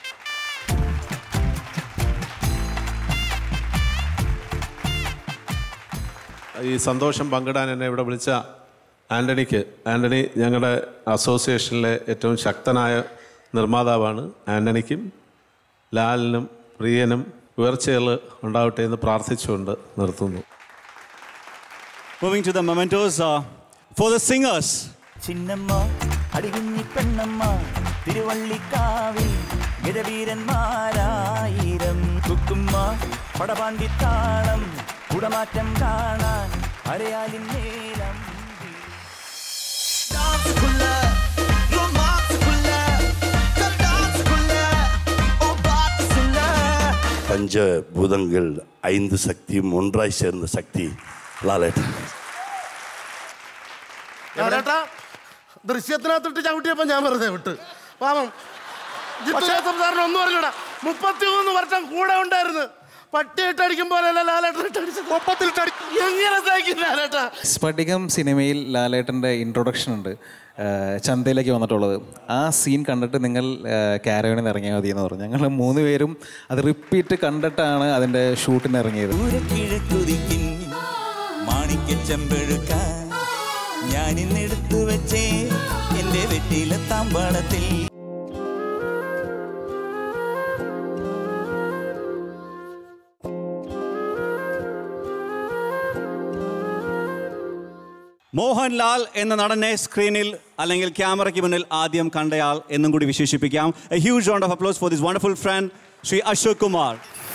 ഈ സന്തോഷം പങ്കിടാൻ എന്നെ ഇവിടെ വിളിച്ച ആൻ്റണിക്ക് ആൻ്റണി ഞങ്ങളുടെ അസോസിയേഷനിലെ ഏറ്റവും ശക്തനായ നിർമ്മാതാവാണ് ആൻ്റണിക്കും ലാലിനും പ്രിയനും ഉയർച്ചകൾ ഉണ്ടാവട്ടെ എന്ന് പ്രാർത്ഥിച്ചുകൊണ്ട് നിർത്തുന്നു Moving to the mementos uh, for the singers. Chinnamma അടികുഞ്ഞി Pennamma തിരുവള്ളിക്കാവിൽ ഗജവീരന്മാരായിരം കുക്കുമ്മ പടപാണ്ടി താളം കുടമാറ്റം കാണാൻ അരയാലിൻ നേരം பஞ்சபூதங்கள் ஐந்து சக்தியும் ஒன்றாய் சேர்ந்த சக்தி லாலேட்டா ലാലേട്ടാ ദൃശ്യത്തിനകത്തിട്ട് ചവിട്ടിയപ്പോ ഞാൻ വെറുതെ വിട്ട് പാവം ജിത്തു സാറിന് ഒന്നും അറിഞ്ഞൂടാ മുപ്പത്തിമൂന്ന് വർഷം കൂടെ ഉണ്ടായിരുന്നു പട്ടിയിട്ടടിക്കും പോലെയല്ല ലാലേട്ടൻ എങ്ങനെ സഹിക്കും ലാലേട്ടാ സ്ഫടികം സിനിമയിൽ ലാലേട്ടൻ്റെ ഇൻട്രൊഡക്ഷൻ ഉണ്ട് ആ, ചന്തയിലേക്ക് വന്നിട്ടുള്ളത് ആ സീൻ കണ്ടിട്ട് നിങ്ങൾ കാരവണിൽ നിന്ന് ഇറങ്ങിയാൽ മതി എന്ന് പറഞ്ഞു ഞങ്ങൾ മൂന്ന് പേരും അത് റിപ്പീറ്റ് കണ്ടിട്ടാണ് അതിൻ്റെ ഷൂട്ടിന് ഇറങ്ങിയത് കിഴക്കുതിക്കിൻ മാണിക്യ ചെമ്പെഴുക്ക ഞാനിന്നെടുത്തു വെച്ചേ എന്റെ വെട്ടിയിലെ താമ്പാളത്തിൽ മോഹൻലാൽ എന്ന നടനെ സ്ക്രീനിൽ അല്ലെങ്കിൽ ക്യാമറയ്ക്ക് മുന്നിൽ ആദ്യം കണ്ടയാൾ എന്നും കൂടി വിശേഷിപ്പിക്കാം a huge round of applause for this wonderful friend Shri Ashok Kumar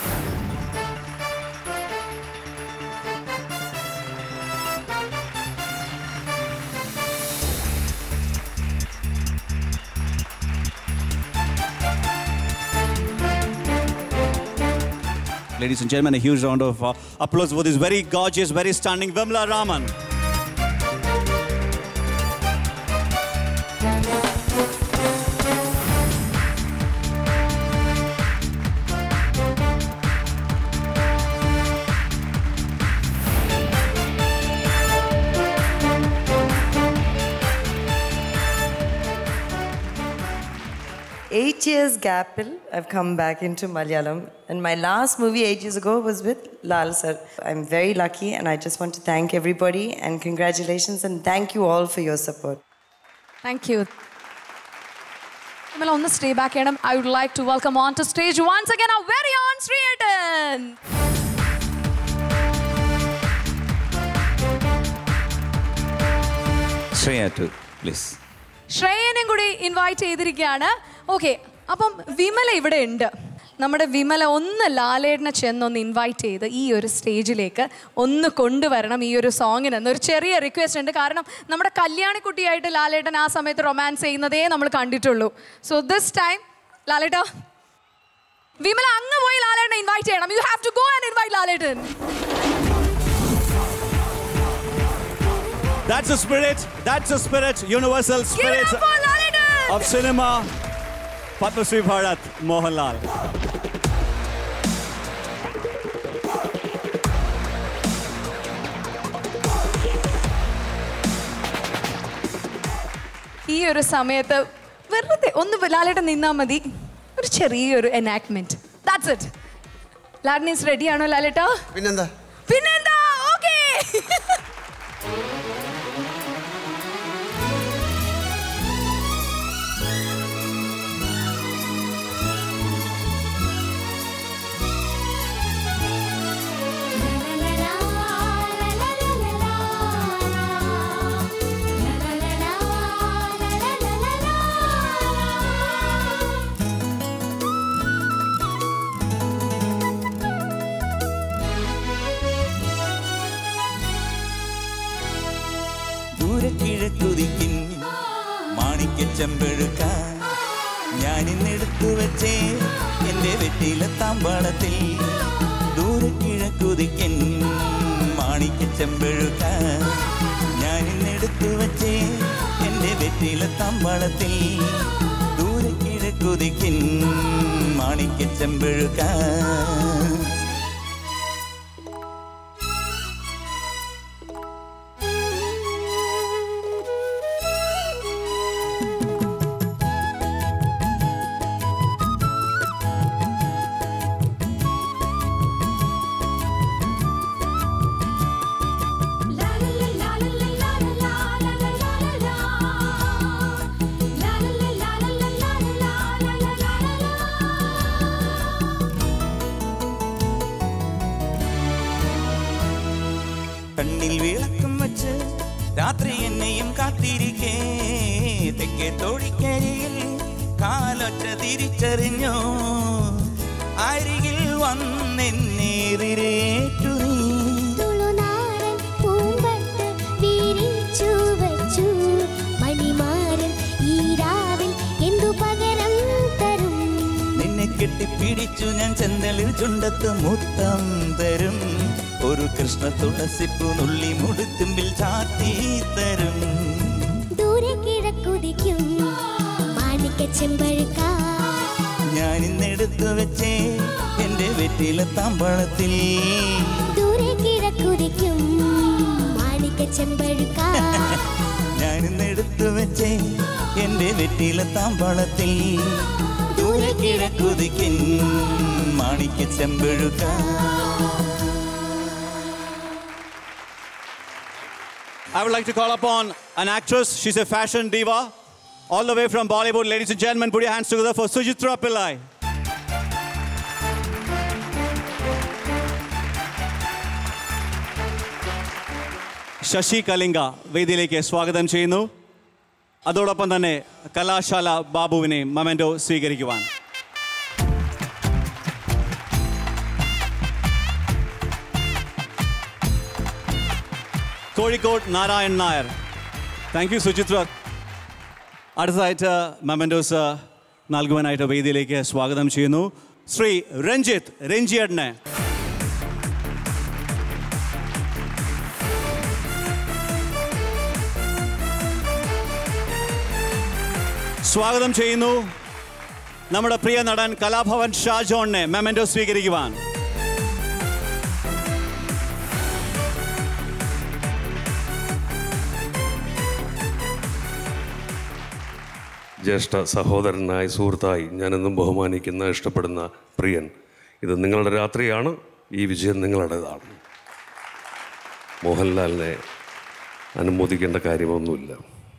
Ladies and gentlemen, a huge round of uh, applause for this very gorgeous, very stunning Vimla Raman. eight years gapil i've come back into malayalam and my last movie eight years ago was with lal sir i'm very lucky and i just want to thank everybody and congratulations and thank you all for your support thank you നമ്മൾ ഒന്ന് stay back ചെയ്യണം I would like to welcome on to stage once again our very own Sreeyettan Shreya too please ശ്രേയനും കൂടി invite ചെയ്തിരിക്കുകയാണ് okay അപ്പം വിമല ഇവിടെ ഉണ്ട് നമ്മുടെ വിമല ഒന്ന് ലാലേട്ടനെ ചെന്നൊന്ന് ഇൻവൈറ്റ് ചെയ്ത് ഈ ഒരു സ്റ്റേജിലേക്ക് ഒന്ന് കൊണ്ടുവരണം ഈ ഒരു സോങ്ങിന് എന്നൊരു ചെറിയ റിക്വസ്റ്റ് ഉണ്ട് കാരണം നമ്മുടെ കല്യാണിക്കുട്ടിയായിട്ട് ലാലേട്ടൻ ആ സമയത്ത് റൊമാൻസ് ചെയ്യുന്നതേ നമ്മൾ കണ്ടിട്ടുള്ളൂ സോ ദിസ് ടൈം ലാലേട്ട വിമല അങ്ങ് പോയി ലാലേട്ടനെ ഇൻവൈറ്റ് ചെയ്യണം you have to go and invite Lalettan That's the spirit. That's the spirit. Universal spirit of cinema. Padma Shri Bharat Mohanlal. ഈ ഒരു സമയത്ത് വെറുതെ ഒന്ന് ലാലേട്ടൻ നിന്നാൽ മതി ഒരു ചെറിയൊരു എനാക്ട്മെന്റ് ദാറ്റ്സ് ഇറ്റ് ലാഡ്നീസ് റെഡിയാണോ ലാലേട്ടാ പിന്നെന്താ പിന്നെന്താ ഓക്കേ മാണിക്യ ചെമ്പഴുക്ക ഞാനിന്നെടുത്തു വെച്ചേ എൻ്റെ വെറ്റിയിലെ താമ്പാളത്തിൽ ദൂരെ കിഴക്കുതിക്കൻ മാണിക്യ ചെമ്പഴുക്ക ഞാനിന്നെടുത്തു വെച്ചേ എൻ്റെ വെറ്റിയിലെ താമ്പാളത്തിൽ ദൂരെ കിഴക്കുതിക്കൻ മാണിക്യ ചെമ്പഴുക്ക കണ്ണിൽ വിളക്കം വെച്ച് രാത്രി എന്നെയും കാത്തിരിക്കേ തെക്കേ തോഴിക്കരിയിൽ കാലൊറ്റ തിരിച്ചറിഞ്ഞോ അരികിൽ വന്നെന്നേറിരേറ്റു നീ തുളുനാടൻ പൂമ്പട്ട് വിരിച്ചു വച്ചു. മണിമാരൻ ഈ രാവിൽ എന്തു പകരം തരും നിന്നെ കെട്ടിപ്പിടിച്ചു ഞാൻ ചെന്തളിൽ ചുണ്ടത്ത് മുത്തം തരും ഒരു കൃഷ്ണ തുളസിപ്പു നുള്ളി മുടുത്തുമ്പിൽ ചാത്തി തരും ദൂരെ കിഴക്കുതിക്കും മാണിക്ക ചെമ്പഴുക്ക ഞാൻ ഇന്നെടുത്തു വെച്ചേ എന്റെ വെറ്റിയിലെ താമ്പളത്തിൽ ദൂരെ കിഴക്കുതിക്കും മാണിക്ക ചെമ്പഴുക്ക ഞാൻ ഇന്നെടുത്തു വെച്ചേ എന്റെ വെറ്റിയിലെ താമ്പളത്തിൽ ദൂരെ കിഴക്കുതിക്കൻ മാണിക്ക ചെമ്പഴുക്ക I would like to call upon an actress. She's a fashion diva. All the way from Bollywood. Ladies and gentlemen, put your hands together for Sujitra Pillai. Sasi Kalinga വേദിയിലേക്ക് സ്വാഗതം ചെയ്യുന്നു അതോടൊപ്പം തന്നെ കലാശാല ബാബുവിനെ മൊമെന്റോ സ്വീകരിക്കുവാൻ കോഴിക്കോട് നാരായൺ നായർ താങ്ക് യു സുചിത്ര അടുത്തതായിട്ട് മൊമെന്റോസ് നൽകുവാനായിട്ട് വേദിയിലേക്ക് സ്വാഗതം ചെയ്യുന്നു ശ്രീ രഞ്ജിത്ത് രഞ്ജിയേട്ടനെ സ്വാഗതം ചെയ്യുന്നു നമ്മുടെ പ്രിയ നടൻ കലാഭവൻ ഷാജോണിനെ മെമൻറ്റോ സ്വീകരിക്കുവാൻ ജ്യേഷ്ഠ സഹോദരനായി സുഹൃത്തായി ഞാനെന്നും ബഹുമാനിക്കുന്ന ഇഷ്ടപ്പെടുന്ന പ്രിയൻ ഇത് നിങ്ങളുടെ രാത്രിയാണ് ഈ വിജയം നിങ്ങളുടേതാണ് മോഹൻലാലിനെ അനുമോദിക്കേണ്ട കാര്യമൊന്നുമില്ല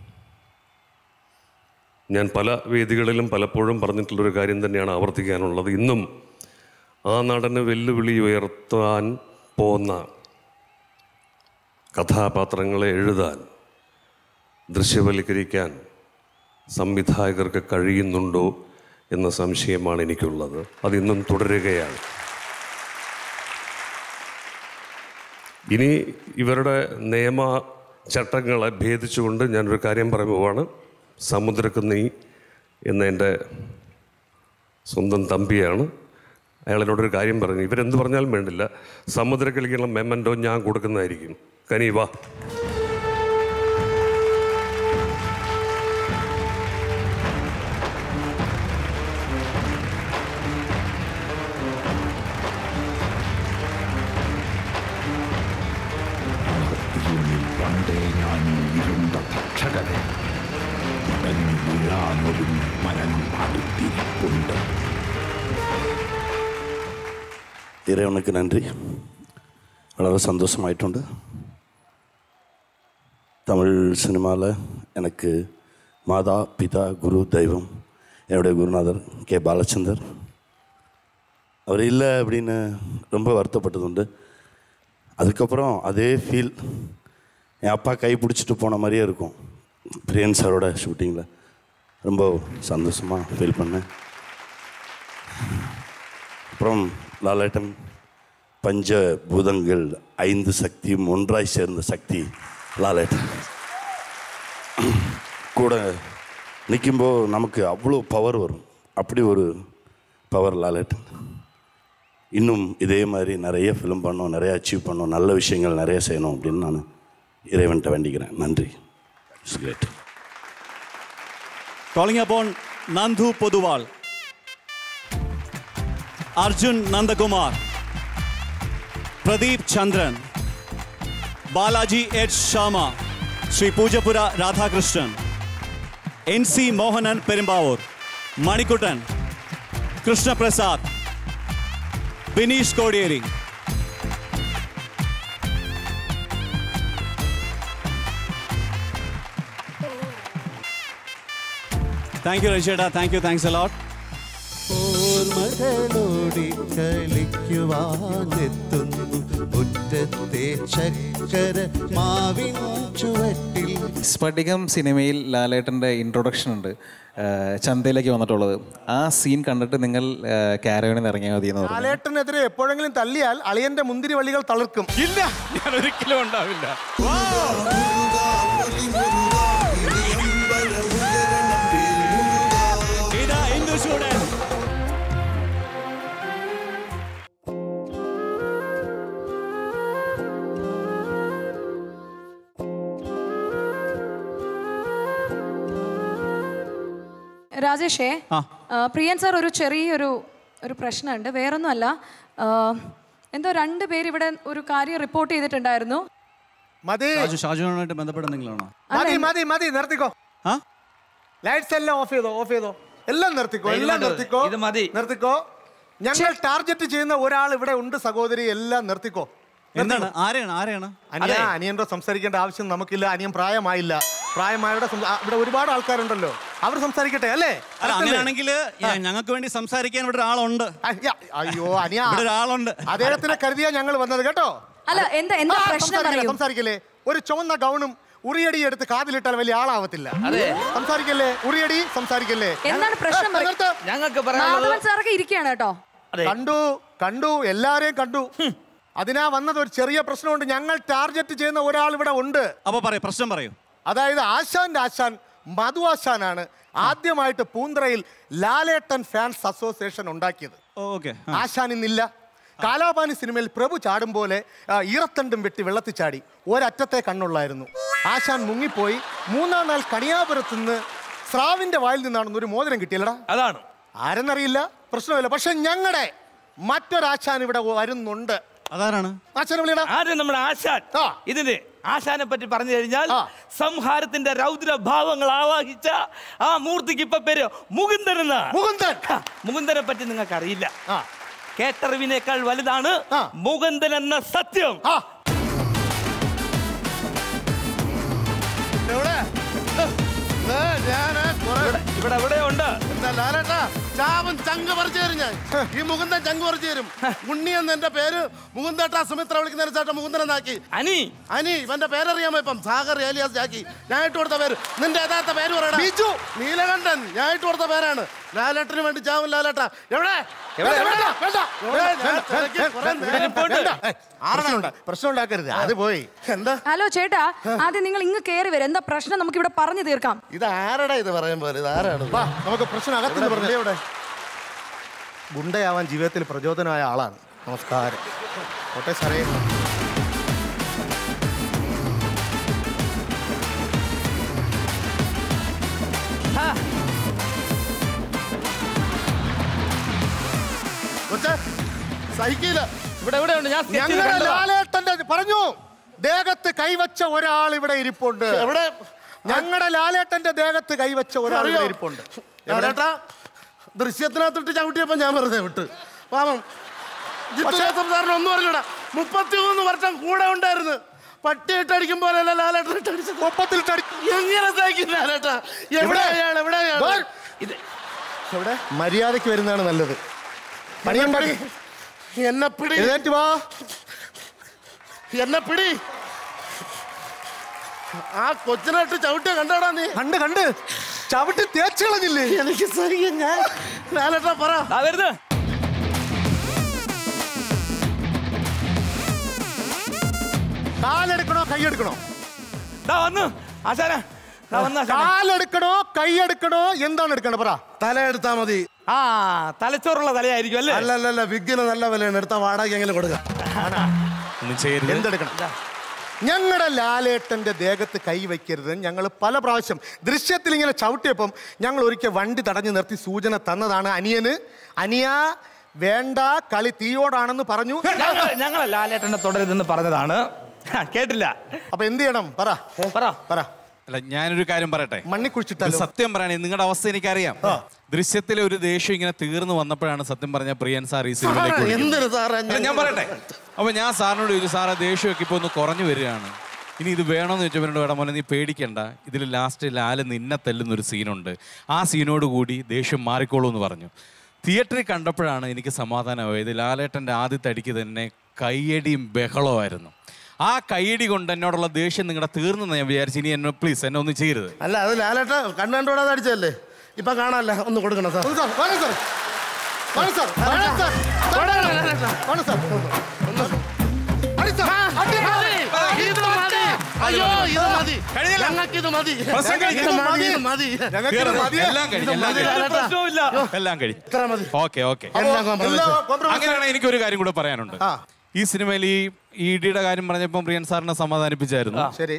ഞാൻ പല വേദികളിലും പലപ്പോഴും പറഞ്ഞിട്ടുള്ളൊരു കാര്യം തന്നെയാണ് ആവർത്തിക്കാനുള്ളത് ഇന്നും ആ നടന് വെല്ലുവിളി ഉയർത്താൻ പോന്ന കഥാപാത്രങ്ങളെ എഴുതാൻ ദൃശ്യവൽക്കരിക്കാൻ സംവിധായകർക്ക് കഴിയുന്നുണ്ടോ എന്ന സംശയമാണ് എനിക്കുള്ളത് അതിന്നും തുടരുകയാണ് ഇനി ഇവരുടെ നിയമ ചട്ടങ്ങളെ ഭേദിച്ചുകൊണ്ട് ഞാനൊരു കാര്യം പറയുമ്പോഴാണ് സമുദ്രക്കുന്നി എന്ന എൻ്റെ സ്വന്തം തമ്പിയാണ് അയാളെന്നോടൊരു കാര്യം പറഞ്ഞു ഇവരെന്ത് പറഞ്ഞാലും വേണ്ടില്ല സമുദ്രക്കളിക്കുള്ള മെമ്മൻറ്റോ ഞാൻ കൊടുക്കുന്നതായിരിക്കും കനി വാ പണ്ടേ ഞാൻ ഇരുണ്ട തക്ഷകരെ ഉടഞ്ഞു വീഴാനൊരു മനം അടുത്തിരിപ്പുണ്ട് இறைவனுக்கு நன்றி വളരെ சந்தோஷமாயிട്ടുണ്ട് தமிழ் சினிமாவில் எனக்கு மாதா பிதா குரு தெய்வம் என்னுடைய குருநாதர் கே பாலச்சந்தர் அவர் இல்லை அப்படின்னு ரொம்ப வருத்தப்பட்டதுண்டு அதுக்கப்புறம் அதே ஃபீல் என் அப்பா கை பிடிச்சிட்டு போன மாதிரியே இருக்கும் பிரியன் சாரோட ஷூட்டிங்கில் ரொம்ப சந்தோஷமாக ஃபீல் பண்ணேன் அப்புறம் லாலேட்டன் பஞ்ச பூதங்கள் ஐந்து சக்தியும் ஒன்றாய் சேர்ந்த சக்தி லாலேட்டன் கூட நிற்கும்போது நமக்கு அவ்வளோ பவர் வரும் அப்படி ஒரு பவர் லாலேட்டன் இன்னும் இதே மாதிரி நிறைய ஃபிலிம் பண்ணணும் நிறைய அச்சீவ் பண்ணணும் நல்ல விஷயங்கள் நிறைய செய்யணும் அப்படின்னு நான் இறைவன்கிட்ட வேண்டிக்கிறேன் நன்றி it's great Calling upon Nandhu Poduwal, Arjun Nandakumar, Pradeep Chandran, Balaji H. Sharma, Sri Pujapura Radhakrishnan, N.C. Mohanan Perimbavur, Manikutan, Krishna Prasad, Binish Kodieri. Thank you, Rajeda. Thank you. Thanks a lot. ഓർമ്മകളോടി കളിക്കുവാനെത്തുന്നു മുറ്റത്തെ ചക്കര മാവിൻ ചുവട്ടിൽ സ്ഫടികം സിനിമയിൽ ലാലേട്ടൻ്റെ introduction ഉണ്ട് ആ, ചന്തയിലേക്ക് വന്നിട്ടുള്ളത് ആ സീൻ കണ്ടിട്ട് നിങ്ങൾ കാരവണിൽ ഇറങ്ങിയാൽ മതി എന്ന് പറഞ്ഞു ലാലേട്ടനെതിരെ എപ്പോഴെങ്കിലും തല്ലിയാൽ അളിയന്റെ മുന്തിരി വള്ളികൾ തളിർക്കും ഇല്ല ഞാൻ ഒരിക്കലും ഉണ്ടാവില്ല ഇതാ ഹിന്ദു സ്റ്റുഡന്റ് രാജേഷേ ആ. ആ, പ്രിയൻ സാർ ഒരു ചെറിയൊരു ഒരു പ്രശ്നമുണ്ട് വേറൊന്നുമല്ല ആ, എന്തോ രണ്ട് പേര് ഇവിടെ ഒരു കാര്യം റിപ്പോർട്ട് ചെയ്തിട്ടുണ്ടായിരുന്നു മതി ഷാജു ഷാജുവായിട്ട് ബന്ധപ്പെട്ട എന്തെങ്കിലാണോ മതി മതി മതി നിർത്തിക്കോ ലൈറ്റ്സ് എല്ലാം ഓഫ് ചെയ്തോ ഓഫ് ചെയ്തോ എല്ലാം നിർത്തിക്കോ ഇത് എല്ലാം മതി. നിർത്തിക്കോ ഇത് മതി. നിർത്തിക്കോ ഞങ്ങൾ ടാർഗറ്റ് ചെയ്യുന്ന ഒരാൾ ഇവിടെ ഉണ്ട് സഹോദരി എല്ലാം നിർത്തിക്കോ എന്താണ് ആരെയാണ് ആരെയാണ് അനിയ അനിയന്റെ സംസാരിക്കേണ്ട ആവശ്യം നമുക്കില്ല അനിയൻ പ്രായമായില്ല പ്രായമായവരുടെ സംസാ- ആ, ഇവിടെ ഒരുപാട് ആൾക്കാരുണ്ടല്ലോ അവർ സംസാരിക്കട്ടെ അല്ലേ അല്ല അങ്ങനെയാണെങ്കിൽ ഞങ്ങൾക്ക് വേണ്ടി സംസാരിക്കാൻ ഇവിടെ ഒരാളുണ്ട് അയ്യോ അനിയ ഇവിടെ ഒരാളുണ്ട് അദ്ദേഹത്തിനെ കരുതിയാ ഞങ്ങൾ വന്നത് കേട്ടോ അല്ല എന്താ എന്താ ആ, പ്രശ്നം സംസാരിക്കില്ലേ, പറയൂ സംസാരിക്കില്ലേ ഒരു ചുവന്ന ഗൗണും ഉറിയടി എടുത്ത് കാതിലിട്ടാൽ വലിയ ആളാവത്തില്ല അതെ. സംസാരിക്കല്ലേ ഉറിയടി സംസാരിക്കല്ലേ എന്താണ് പ്രശ്നം ആ, നിർത്ത്. ഞങ്ങൾക്ക് മാധവൻ സാറൊക്കെ ഇരിക്കുകയാണ് കേട്ടോ കണ്ടു കണ്ടു എല്ലാരെയും കണ്ടു അതിനാ വന്നത് ഒരു ചെറിയ പ്രശ്നമുണ്ട് ഞങ്ങൾ ടാർഗറ്റ് ചെയ്യുന്ന ഒരാൾ ഇവിടെ ഉണ്ട് അപ്പൊ പറയൂ പ്രശ്നം പറയൂ അതായത് ആശാന്റെ ആശാൻ മധു ആശാനാണ് ആദ്യമായിട്ട് പൂന്തറയിൽ ലാലേട്ടൻ ഫാൻസ് അസോസിയേഷൻ ഉണ്ടാക്കിയത് ഓക്കെ ആശാൻ ഇന്നില്ല കാലാപാനി സിനിമയിൽ പ്രഭു ചാടും പോലെ ആ, ഈറത്തണ്ടും വെട്ടി വെള്ളത്തിൽ ചാടി ഒരറ്റത്തെ കണ്ണുള്ളായിരുന്നു ആശാൻ മുങ്ങിപ്പോയി മൂന്നാം നാൾ കണിയാപുരത്ത് നിന്ന് സ്രാവിന്റെ വായിൽ നിന്നാണെന്ന് ഒരു മോതിരം കിട്ടിയല്ലടാ അതാണ് ആരെന്നറിയില്ല പ്രശ്നമില്ല പക്ഷെ ഞങ്ങളുടെ മറ്റൊരാശാൻ ഇവിടെ വരുന്നുണ്ട് അതാരാണ് ആശാനെ വിളിയടാ ആദ്യം നമ്മുടെ ആശാൻ ഇതിന് ആശാനെ പറ്റി പറഞ്ഞു കഴിഞ്ഞാൽ സംഹാരത്തിന്റെ രൗദ്രഭാവങ്ങൾ ആവാഹിച്ച ആ മൂർത്തിക്ക് ഇപ്പൊ പേര് മുകുന്ദൻ എന്നാ മുകുന്ദൻ മുകുന്ദനെ പറ്റി നിങ്ങൾക്ക് അറിയില്ല കേട്ടറിവിനേക്കാൾ വലുതാണ് മുകുന്ദൻ എന്ന സത്യം എവിടെ ഏ, ഞാന് കുറെ- ഇവിടെ എവിടെ ഉണ്ട് എന്താ ലാലേട്ടാ ചാവൻ ചങ്ക് പറിച്ചു തരും ഞാൻ ഈ മുകുന്ദൻ ചങ്ക് പറിച്ചു തരും ഉണ്ണി എന്ന് എന്റെ പേര് മുകുന്ദേട്ടാ സുമിത്ര വിളിക്കുന്ന ചേട്ടൻ മുകുന്ദൻ എന്നാക്കി അനി അനി ഇവന്റെ പേരറിയാമോ ഇപ്പം സാഗർ ഏലിയാസ് ജാക്കി ഞാൻ ഇട്ട് കൊടുത്ത പേര് നിന്റെ യഥാർത്ഥ പേര് പറയടാ ബിജു നീലകണ്ഠൻ ഞാൻ ഇട്ട് കൊടുത്ത പേരാണ് ലാലേട്ടന് വേണ്ടി ചാവും ലാലേട്ടാ എവിടെ എവിടെ? വേണ്ട, വേണ്ട. എവിടെ? ഞാൻ വേണ്ട. തിരക്കി കുറെ ഇവിടെ നേരം ഇരിപ്പുണ്ട്. വേണ്ട. ഏയ്, പ്രശ്നമുണ്ടാ- പ്രശ്നം ഉണ്ടാക്കരുത് അത് പോയി എന്താ ഹലോ ചേട്ടാ ആദ്യം നിങ്ങൾ ഇങ്ങ് കയറി വരും എന്താ പ്രശ്നം നമുക്ക് ഇവിടെ പറഞ്ഞു തീർക്കാം ഇത് ആരടാ ഇത് പറയാൻ പോലെ ഇത് ആരാണ് വാ നമുക്ക് പ്രശ്നം അകത്തുനിന്ന് പറഞ്ഞു ഇവിടെ ഗുണ്ടയാവാൻ ജീവിതത്തിൽ പ്രചോദനമായ ആളാണ് നമസ്കാരം കോട്ടെ സാറേ കൊച്ചേ, സഹിക്കില്ല ഇവിടെ എവിടെ ഉണ്ട് ഞാൻ sketch ചെയ്ത് ഞങ്ങളുടെ കണ്ടതാ. ലാലേട്ടന്റെ പറഞ്ഞു ദേഹത്ത് കൈവച്ച ഒരാൾ ഇവിടെ ഇരിപ്പുണ്ട് എവിടെ ഞങ്ങളുടെ ലാലേട്ടന്റെ ദേഹത്ത് കൈവച്ച ഒരാൾ ഇവിടെ ഇരിപ്പുണ്ട് ലാലേട്ടാ ദൃശ്യത്തിനകത്തിട്ട് ചവിട്ടിയപ്പോ ഞാൻ വെറുതെ വിട്ട് പാവം സംസാരണം ഒന്നും അറിഞ്ഞൂടാ മുപ്പത്തിമൂന്ന് വർഷം കൂടെ ഉണ്ടായിരുന്നു പട്ടിയിട്ടടിക്കും പോലെയല്ല ലാലേട്ടൻ ഇട്ടടിച്ചത് ഒപ്പത്തിലിട്ടടി എങ്ങനെ സഹിക്കും ലാലേട്ടാ എവിടെ അയാൾ എവിടെ അയാൾ ഇത് എവിടെ മര്യാദയ്ക്ക് വരുന്നതാണ് നല്ലത് പണിയുണ്ടാക്കി എന്നെ പിടി എഴുന്നേറ്റ് വാ എന്നെ പിടി ആ കൊച്ചിനായിട്ട് ചവിട്ടിയ കണ്ടോടാ നീ കണ്ട് കണ്ട് ചവിട്ടി തേച്ച് കളഞ്ഞില്ലേ എനിക്ക് സഹിക്കും ഞാൻ ലാലേട്ടാ പറ വരുന്നത് കാലെടുക്കണോ കൈയെടുക്കണോ ദാ വന്നു ആശാന കാലെടുക്കണോ കൈയെടുക്കണോ എന്താണ് എടുക്കണത് പറ തല എടുത്താ മതി ആ തലച്ചോറുള്ള തലയായിരിക്കും അല്ലേ അല്ല അല്ല അല്ല വിഗിന് നല്ല വിലയാണ് എടുത്ത വാടക എങ്ങനെ കൊടുക്കുക ഒന്നും ചെയ്യരുത് എന്തെടുക്കണം ഞങ്ങളുടെ ലാലേട്ടന്റെ ദേഹത്ത് കൈ വയ്ക്കരുത് ഞങ്ങൾ പല പ്രാവശ്യം ദൃശ്യത്തിൽ ഇങ്ങനെ ചവിട്ടിയപ്പം ഞങ്ങൾ ഒരിക്കൽ വണ്ടി തടഞ്ഞു നിർത്തി സൂചന തന്നതാണ് അനിയന് അനിയ വേണ്ട കളി തീയോടാണെന്ന് പറഞ്ഞു ഞങ്ങൾ ഞങ്ങൾ ലാലേട്ടനെ തുടരുതെന്ന് പറഞ്ഞതാണ് ആ, കേട്ടില്ല അപ്പൊ എന്ത് ചെയ്യണം പറ പറ പറ അല്ല ഞാനൊരു കാര്യം പറയട്ടെ മണ്ണി കുഴിച്ചിട്ടാലോ? ഇത് സത്യം പറയണേ നിങ്ങളുടെ അവസ്ഥ എനിക്കറിയാം ദൃശ്യത്തിലെ ഒരു ദേഷ്യം ഇങ്ങനെ തീർന്നു വന്നപ്പോഴാണ് സത്യം പറഞ്ഞ പ്രിയൻ സാർ ഈ സിനിമയിലേക്ക് സാറേ, വിളിക്കുന്നത്. എന്തിന് സാറേ അല്ല, ഞാൻ പറയട്ടെ അപ്പൊ ഞാൻ സാറിനോട് ചോദിച്ചു സാറേ ദേഷ്യമൊക്കെ ഇപ്പൊ ഒന്ന് കുറഞ്ഞു വരികയാണ് ഇനി ഇത് വേണമെന്ന് ചോദിച്ചവരോട് വേണം മോനെ നീ പേടിക്കണ്ട ഇതിൽ ലാസ്റ്റ് ലാല് നിന്നെ തല്ലുന്നൊരു സീനുണ്ട് ആ സീനോട് കൂടി ദേഷ്യം മാറിക്കോളൂ എന്ന് പറഞ്ഞു തിയേറ്ററിൽ കണ്ടപ്പോഴാണ് എനിക്ക് സമാധാനമായത് ലാലേട്ടൻ്റെ ആദ്യത്തെ അടിക്ക് തന്നെ കയ്യടിയും ബഹളമായിരുന്നു ആ കയ്യടി കൊണ്ട് എന്നോടുള്ള ദേഷ്യം നിങ്ങളുടെ തീർന്നെന്ന് ഞാൻ വിചാരിച്ചു ഇനി എന്നെ പ്ലീസ് എന്നെ ഒന്നും ചെയ്യരുത് അല്ല അത് ലാലേട്ട കണ്ണുകണ്ടോടാതെ അടിച്ചല്ലേ ഇപ്പൊ കാണാനല്ല ഒന്ന് കൊടുക്കണം സാർ ഒന്ന് സാർ വേണം സാർ വേണം സാർ വേണം സാർ വേണം സാർ വേണം സാർ ഒന്ന് അടി സാർ. അടി മതി. ഇത് മതി. അയ്യോ ഇത് മതി ഞങ്ങൾക്ക് ഇത് മതി പ്രശ്നം കഴിഞ്ഞു. ഇത് മതി ഇത് മതി ഞങ്ങൾക്ക് ഇത് മതി എല്ലാം കഴിഞ്ഞു ഇത് എല്ലാം മതി, ലാലേട്ടാ. കഴിഞ്ഞു എല്ലാം കഴിഞ്ഞു ഇത്ര മതി ഓക്കെ ഓക്കെ എല്ലാം compromise. അങ്ങനെയാണെങ്കിൽ എനിക്ക് ഒരു കാര്യം കൂടെ പറയാനുണ്ട് ഈ സിനിമയിൽ ഈ ഇ ഡിയുടെ കാര്യം പറഞ്ഞപ്പോൾ പ്രിയൻ സാറിനെ സമാധാനിപ്പിച്ചായിരുന്നു ശരി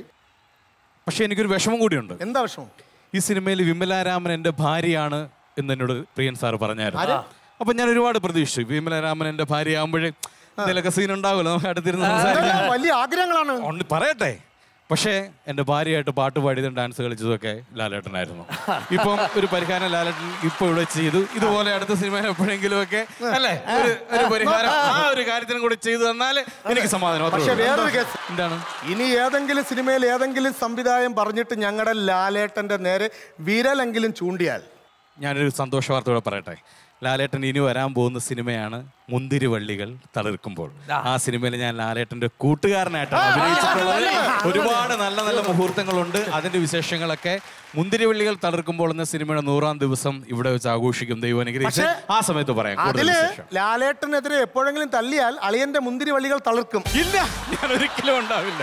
പക്ഷെ എനിക്കൊരു വിഷമം കൂടിയുണ്ട് എന്താ വിഷമം ഈ സിനിമയിൽ വിമലാരാമൻ എൻ്റെ ഭാര്യയാണ് എന്ന് എന്നോട് പ്രിയൻ സാർ ആര്? പറഞ്ഞായിരുന്നു അപ്പൊ ഞാൻ ഒരുപാട് പ്രതീക്ഷിച്ചു വിമലാരാമൻ എൻ്റെ ഭാര്യ ആകുമ്പോഴേ എന്തെങ്കിലുമൊക്കെ സീൻ ഉണ്ടാവുമല്ലോ നമുക്ക് അടുത്തിരുന്ന് സംസാരിക്കാം ഇതെല്ലാം വലിയ ആഗ്രഹങ്ങളാണ് ഉണ്ട് പറയട്ടെ പക്ഷേ എൻ്റെ ഭാര്യയായിട്ട് പാട്ട് പാടിയതും ഡാൻസ് കളിച്ചതൊക്കെ ലാലേട്ടനായിരുന്നു ഇപ്പം ഒരു പരിഹാരം ലാലേട്ടൻ ഇപ്പൊ ഇവിടെ ചെയ്തു ഇതുപോലെ അടുത്ത സിനിമയിൽ എപ്പോഴെങ്കിലും ഒക്കെ അല്ലേ ഒരു ഒരു പരിഹാരം ആ ഒരു കാര്യത്തിനും കൂടി ചെയ്തു തന്നാൽ എനിക്ക് സമാധാനം അത്രേ പക്ഷെ ഉള്ളൂ. വേറൊരു കേസ് എന്താണ് ഇനി ഏതെങ്കിലും സിനിമയിൽ ഏതെങ്കിലും സംവിധായം പറഞ്ഞിട്ട് ഞങ്ങളുടെ ലാലേട്ടന്റെ നേരെ വിരലെങ്കിലും ചൂണ്ടിയാൽ ഞാനൊരു സന്തോഷ വാർത്ത കൂടെ പറയട്ടെ ലാലേട്ടൻ ഇനി വരാൻ പോകുന്ന സിനിമയാണ് മുന്തിരിവള്ളികൾ തളിർക്കുമ്പോൾ ആ സിനിമയിൽ ഞാൻ ലാലേട്ടന്റെ കൂട്ടുകാരനായിട്ടാണ് അഭിനയിച്ചിട്ടുള്ളത് ഒരുപാട് നല്ല നല്ല മുഹൂർത്തങ്ങളുണ്ട് അതിന്റെ വിശേഷങ്ങളൊക്കെ മുന്തിരിവള്ളികൾ തളിർക്കുമ്പോൾ എന്ന സിനിമയുടെ നൂറാം ദിവസം ഇവിടെ വെച്ച് ആഘോഷിക്കും ദൈവം അനുഗ്രഹിച്ച് ആ സമയത്ത് പറയാം കൂടുതൽ അതില് വിശേഷം ലാലേട്ടനെതിരെ എപ്പോഴെങ്കിലും തല്ലിയാൽ അളിയന്റെ മുന്തിരി വള്ളികൾ തളിർക്കും ഇല്ല ഞാൻ ഒരിക്കലും ഉണ്ടാവില്ല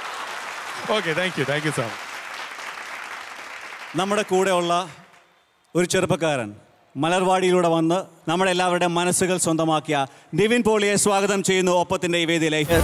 okay thank you thank you sir നമ്മുടെ കൂടെയുള്ള ഒരു ചെറുപ്പക്കാരൻ മലർവാടിയിലൂടെ വന്ന് നമ്മുടെ എല്ലാവരുടെയും മനസ്സുകൾ സ്വന്തമാക്കിയ നിവിൻ പോളിയെ സ്വാഗതം ചെയ്യുന്നു ഒപ്പത്തിന്റെ ഈ വേദിയിലേക്ക്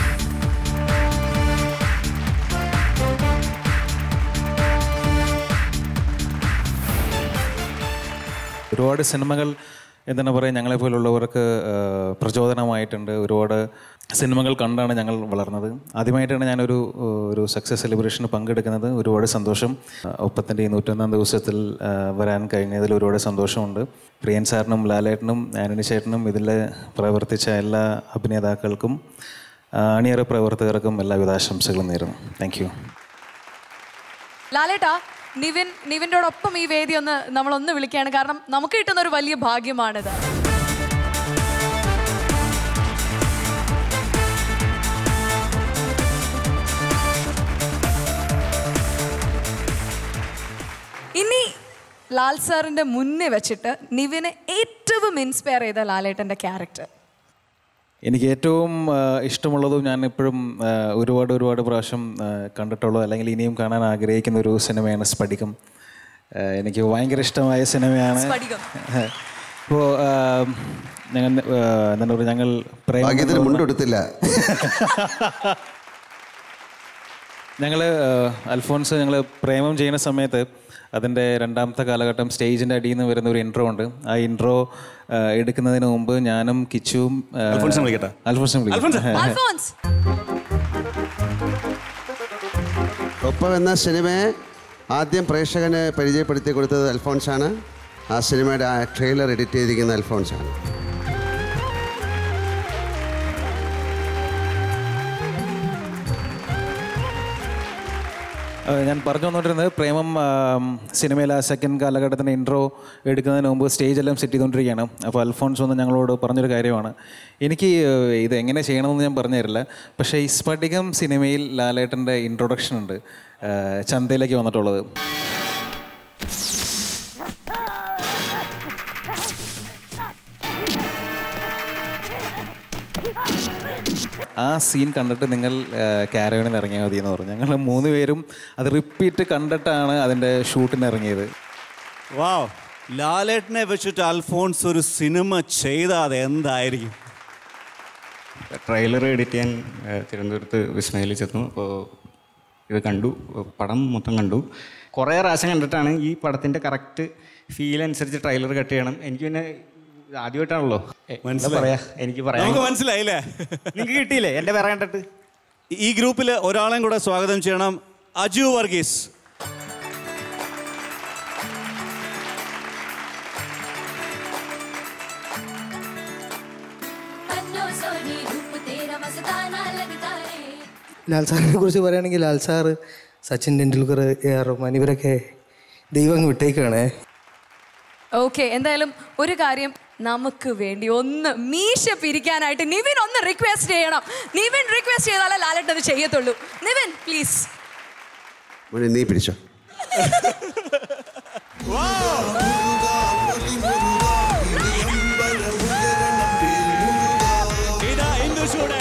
ഒരുപാട് സിനിമകൾ എന്താണ് പറയുക ഞങ്ങളെപ്പോലുള്ളവർക്ക് ആ, പ്രചോദനമായിട്ടുണ്ട് ഒരുപാട് സിനിമകൾ കണ്ടാണ് ഞങ്ങൾ വളർന്നത് ആദ്യമായിട്ടാണ് ഞാനൊരു ആ, ഒരു സക്സസ് സെലിബ്രേഷന് പങ്കെടുക്കുന്നത് ഒരുപാട് സന്തോഷം ആ, ഒപ്പത്തിൻ്റെ ഈ നൂറ്റൊന്നാം ദിവസത്തിൽ ആ, വരാൻ കഴിഞ്ഞതിൽ ഒരുപാട് സന്തോഷമുണ്ട് പ്രിയൻ സാറിനും ലാലേട്ടനും ആനണി ചേട്ടനും ഇതിൽ പ്രവർത്തിച്ച എല്ലാ അഭിനേതാക്കൾക്കും ആ, അണിയറ പ്രവർത്തകർക്കും എല്ലാവിധ ആശംസകളും നേരുന്നു താങ്ക് യു ലാലേട്ടാ നിവിൻ നിവിൻ്റെയോടൊപ്പം ഈ വേദി ഒന്ന് നമ്മളൊന്ന് വിളിക്കുകയാണ് കാരണം നമുക്ക് കിട്ടുന്ന ഒരു വലിയ ഭാഗ്യമാണിത് ഇനി ലാൽ സാറിന്റെ മുന്നേ വെച്ചിട്ട് നിവിനെ ഏറ്റവും ഇൻസ്പയർ ചെയ്ത ലാലേട്ടന്റെ ക്യാരക്ടർ എനിക്ക് ഏറ്റവും ആ, ഇഷ്ടമുള്ളതും ഞാൻ ഇപ്പോഴും ആ, ഒരുപാട് ഒരുപാട് പ്രാവശ്യം ആ, കണ്ടിട്ടുള്ളത് അല്ലെങ്കിൽ ഇനിയും കാണാൻ ആഗ്രഹിക്കുന്ന ഒരു സിനിമയാണ് സ്ഫടികം ആ, എനിക്ക് ഭയങ്കര ഇഷ്ടമായ സിനിമയാണ് സ്ഫടികം. ഇപ്പോൾ ഞങ്ങൾ ആ, എന്താണ് പറയുക ഞങ്ങൾ പ്രേമം ഭാഗ്യത്തിന് എന്ന് പറഞ്ഞ- മുണ്ടെടുത്തില്ല ഞങ്ങൾ അൽഫോൺസ് ഞങ്ങൾ പ്രേമം ചെയ്യുന്ന സമയത്ത് അതിൻ്റെ രണ്ടാമത്തെ കാലഘട്ടം സ്റ്റേജിൻ്റെ അടിയിൽ നിന്ന് വരുന്ന ഒരു ഇൻട്രോ ഉണ്ട് ആ ഇൻട്രോ എടുക്കുന്നതിന് മുമ്പ് ഞാനും കിച്ചുവും ആ, അൽഫോൺസിനെ വിളിക്കട്ടെ? അൽഫോൺസിനെ അൽഫോൺസ്. വിളിക്കട്ടെ അൽഫോൺസ് ഒപ്പം എന്ന സിനിമയെ ആദ്യം പ്രേക്ഷകന് പരിചയപ്പെടുത്തി കൊടുത്തത് അൽഫോൺസാണ് ആ സിനിമയുടെ ആ ട്രെയിലർ എഡിറ്റ് ചെയ്തിരിക്കുന്ന അൽഫോൺസാണ് ആ, ഞാൻ പറഞ്ഞു വന്നുകൊണ്ടിരുന്നത് പ്രേമം ആം, സിനിമയിലെ ആ സെക്കൻഡ് കാലഘട്ടത്തിൻ്റെ ഇൻട്രോ എടുക്കുന്നതിന് മുമ്പ് സ്റ്റേജെല്ലാം സെറ്റ് ചെയ്തുകൊണ്ടിരിക്കുകയാണ് അപ്പോൾ അൽഫോൺസ് വന്ന് ഞങ്ങളോട് പറഞ്ഞൊരു കാര്യമാണ് എനിക്ക് ഏഹ്, ഇത് എങ്ങനെ ചെയ്യണമെന്ന് ഞാൻ പറഞ്ഞു തരില്ല പക്ഷേ ഈ സ്ഫടികം സിനിമയിൽ ലാലേട്ടൻ്റെ ഇൻട്രൊഡക്ഷൻ ഉണ്ട് ആ, ചന്തയിലേക്ക് വന്നിട്ടുള്ളത് ആ സീൻ കണ്ടിട്ട് നിങ്ങൾ കാരവണിൽ ഇറങ്ങിയാൽ മതി എന്ന് പറഞ്ഞു ഞങ്ങൾ മൂന്ന് പേരും അത് റിപ്പീറ്റ് കണ്ടിട്ടാണ് അതിൻ്റെ ഷൂട്ടിന് ഇറങ്ങിയത് വാവ് ലാലേട്ടനെ വെച്ചിട്ട് അൽഫോൺസ് ഒരു സിനിമ ചെയ്താൽ എന്തായിരിക്കും ട്രെയിലർ എഡിറ്റ് ചെയ്യാൻ ഏഹ്, തിരുവനന്തപുരത്ത് വിസ്മയിൽ ചെന്നു അപ്പോൾ ഇത് കണ്ടു പടം മൊത്തം കണ്ടു കുറേ പ്രാവശ്യം കണ്ടിട്ടാണ് ഈ പടത്തിൻ്റെ കറക്റ്റ് ഫീൽ അനുസരിച്ച് ട്രെയിലർ കട്ട് ചെയ്യണം എനിക്ക് പിന്നെ ഇത് ആദ്യമായിട്ടാണല്ലോ എ, എന്താ മനസ്സിലായി. പറയാ എനിക്ക് പറയാം നമുക്ക് മനസ്സിലായില്ലേ നിങ്ങൾക്ക് കിട്ടിയില്ലേ എൻ്റെ വേറെ കണ്ടിട്ട് ഈ ഗ്രൂപ്പിൽ ഒരാളെയും കൂടെ സ്വാഗതം ചെയ്യണം അജു വർഗീസ് ലാൽ സാറിനെ കുറിച്ച് പറയുകയാണെങ്കിൽ Lal sir Sachin Tendulkar A R Rahman ഇവരൊക്കെ ദൈവം അങ്ങ് വിട്ടേക്കാണേ ഓക്കെ എന്തായാലും ഒരു കാര്യം നമുക്ക് വേണ്ടി ഒന്ന് മീശ പിരിക്കാനായിട്ട് നിവിൻ ഒന്ന് റിക്വസ്റ്റ് ചെയ്യണം നിവിൻ റിക്വസ്റ്റ് ചെയ്താലേ ലാലട്ട് അത് ചെയ്യത്തുള്ളൂ നിവിൻ പ്ലീസ് മോനെ നീ പിടിച്ചോ ഇതാ ഇന്ദുചൂടൻ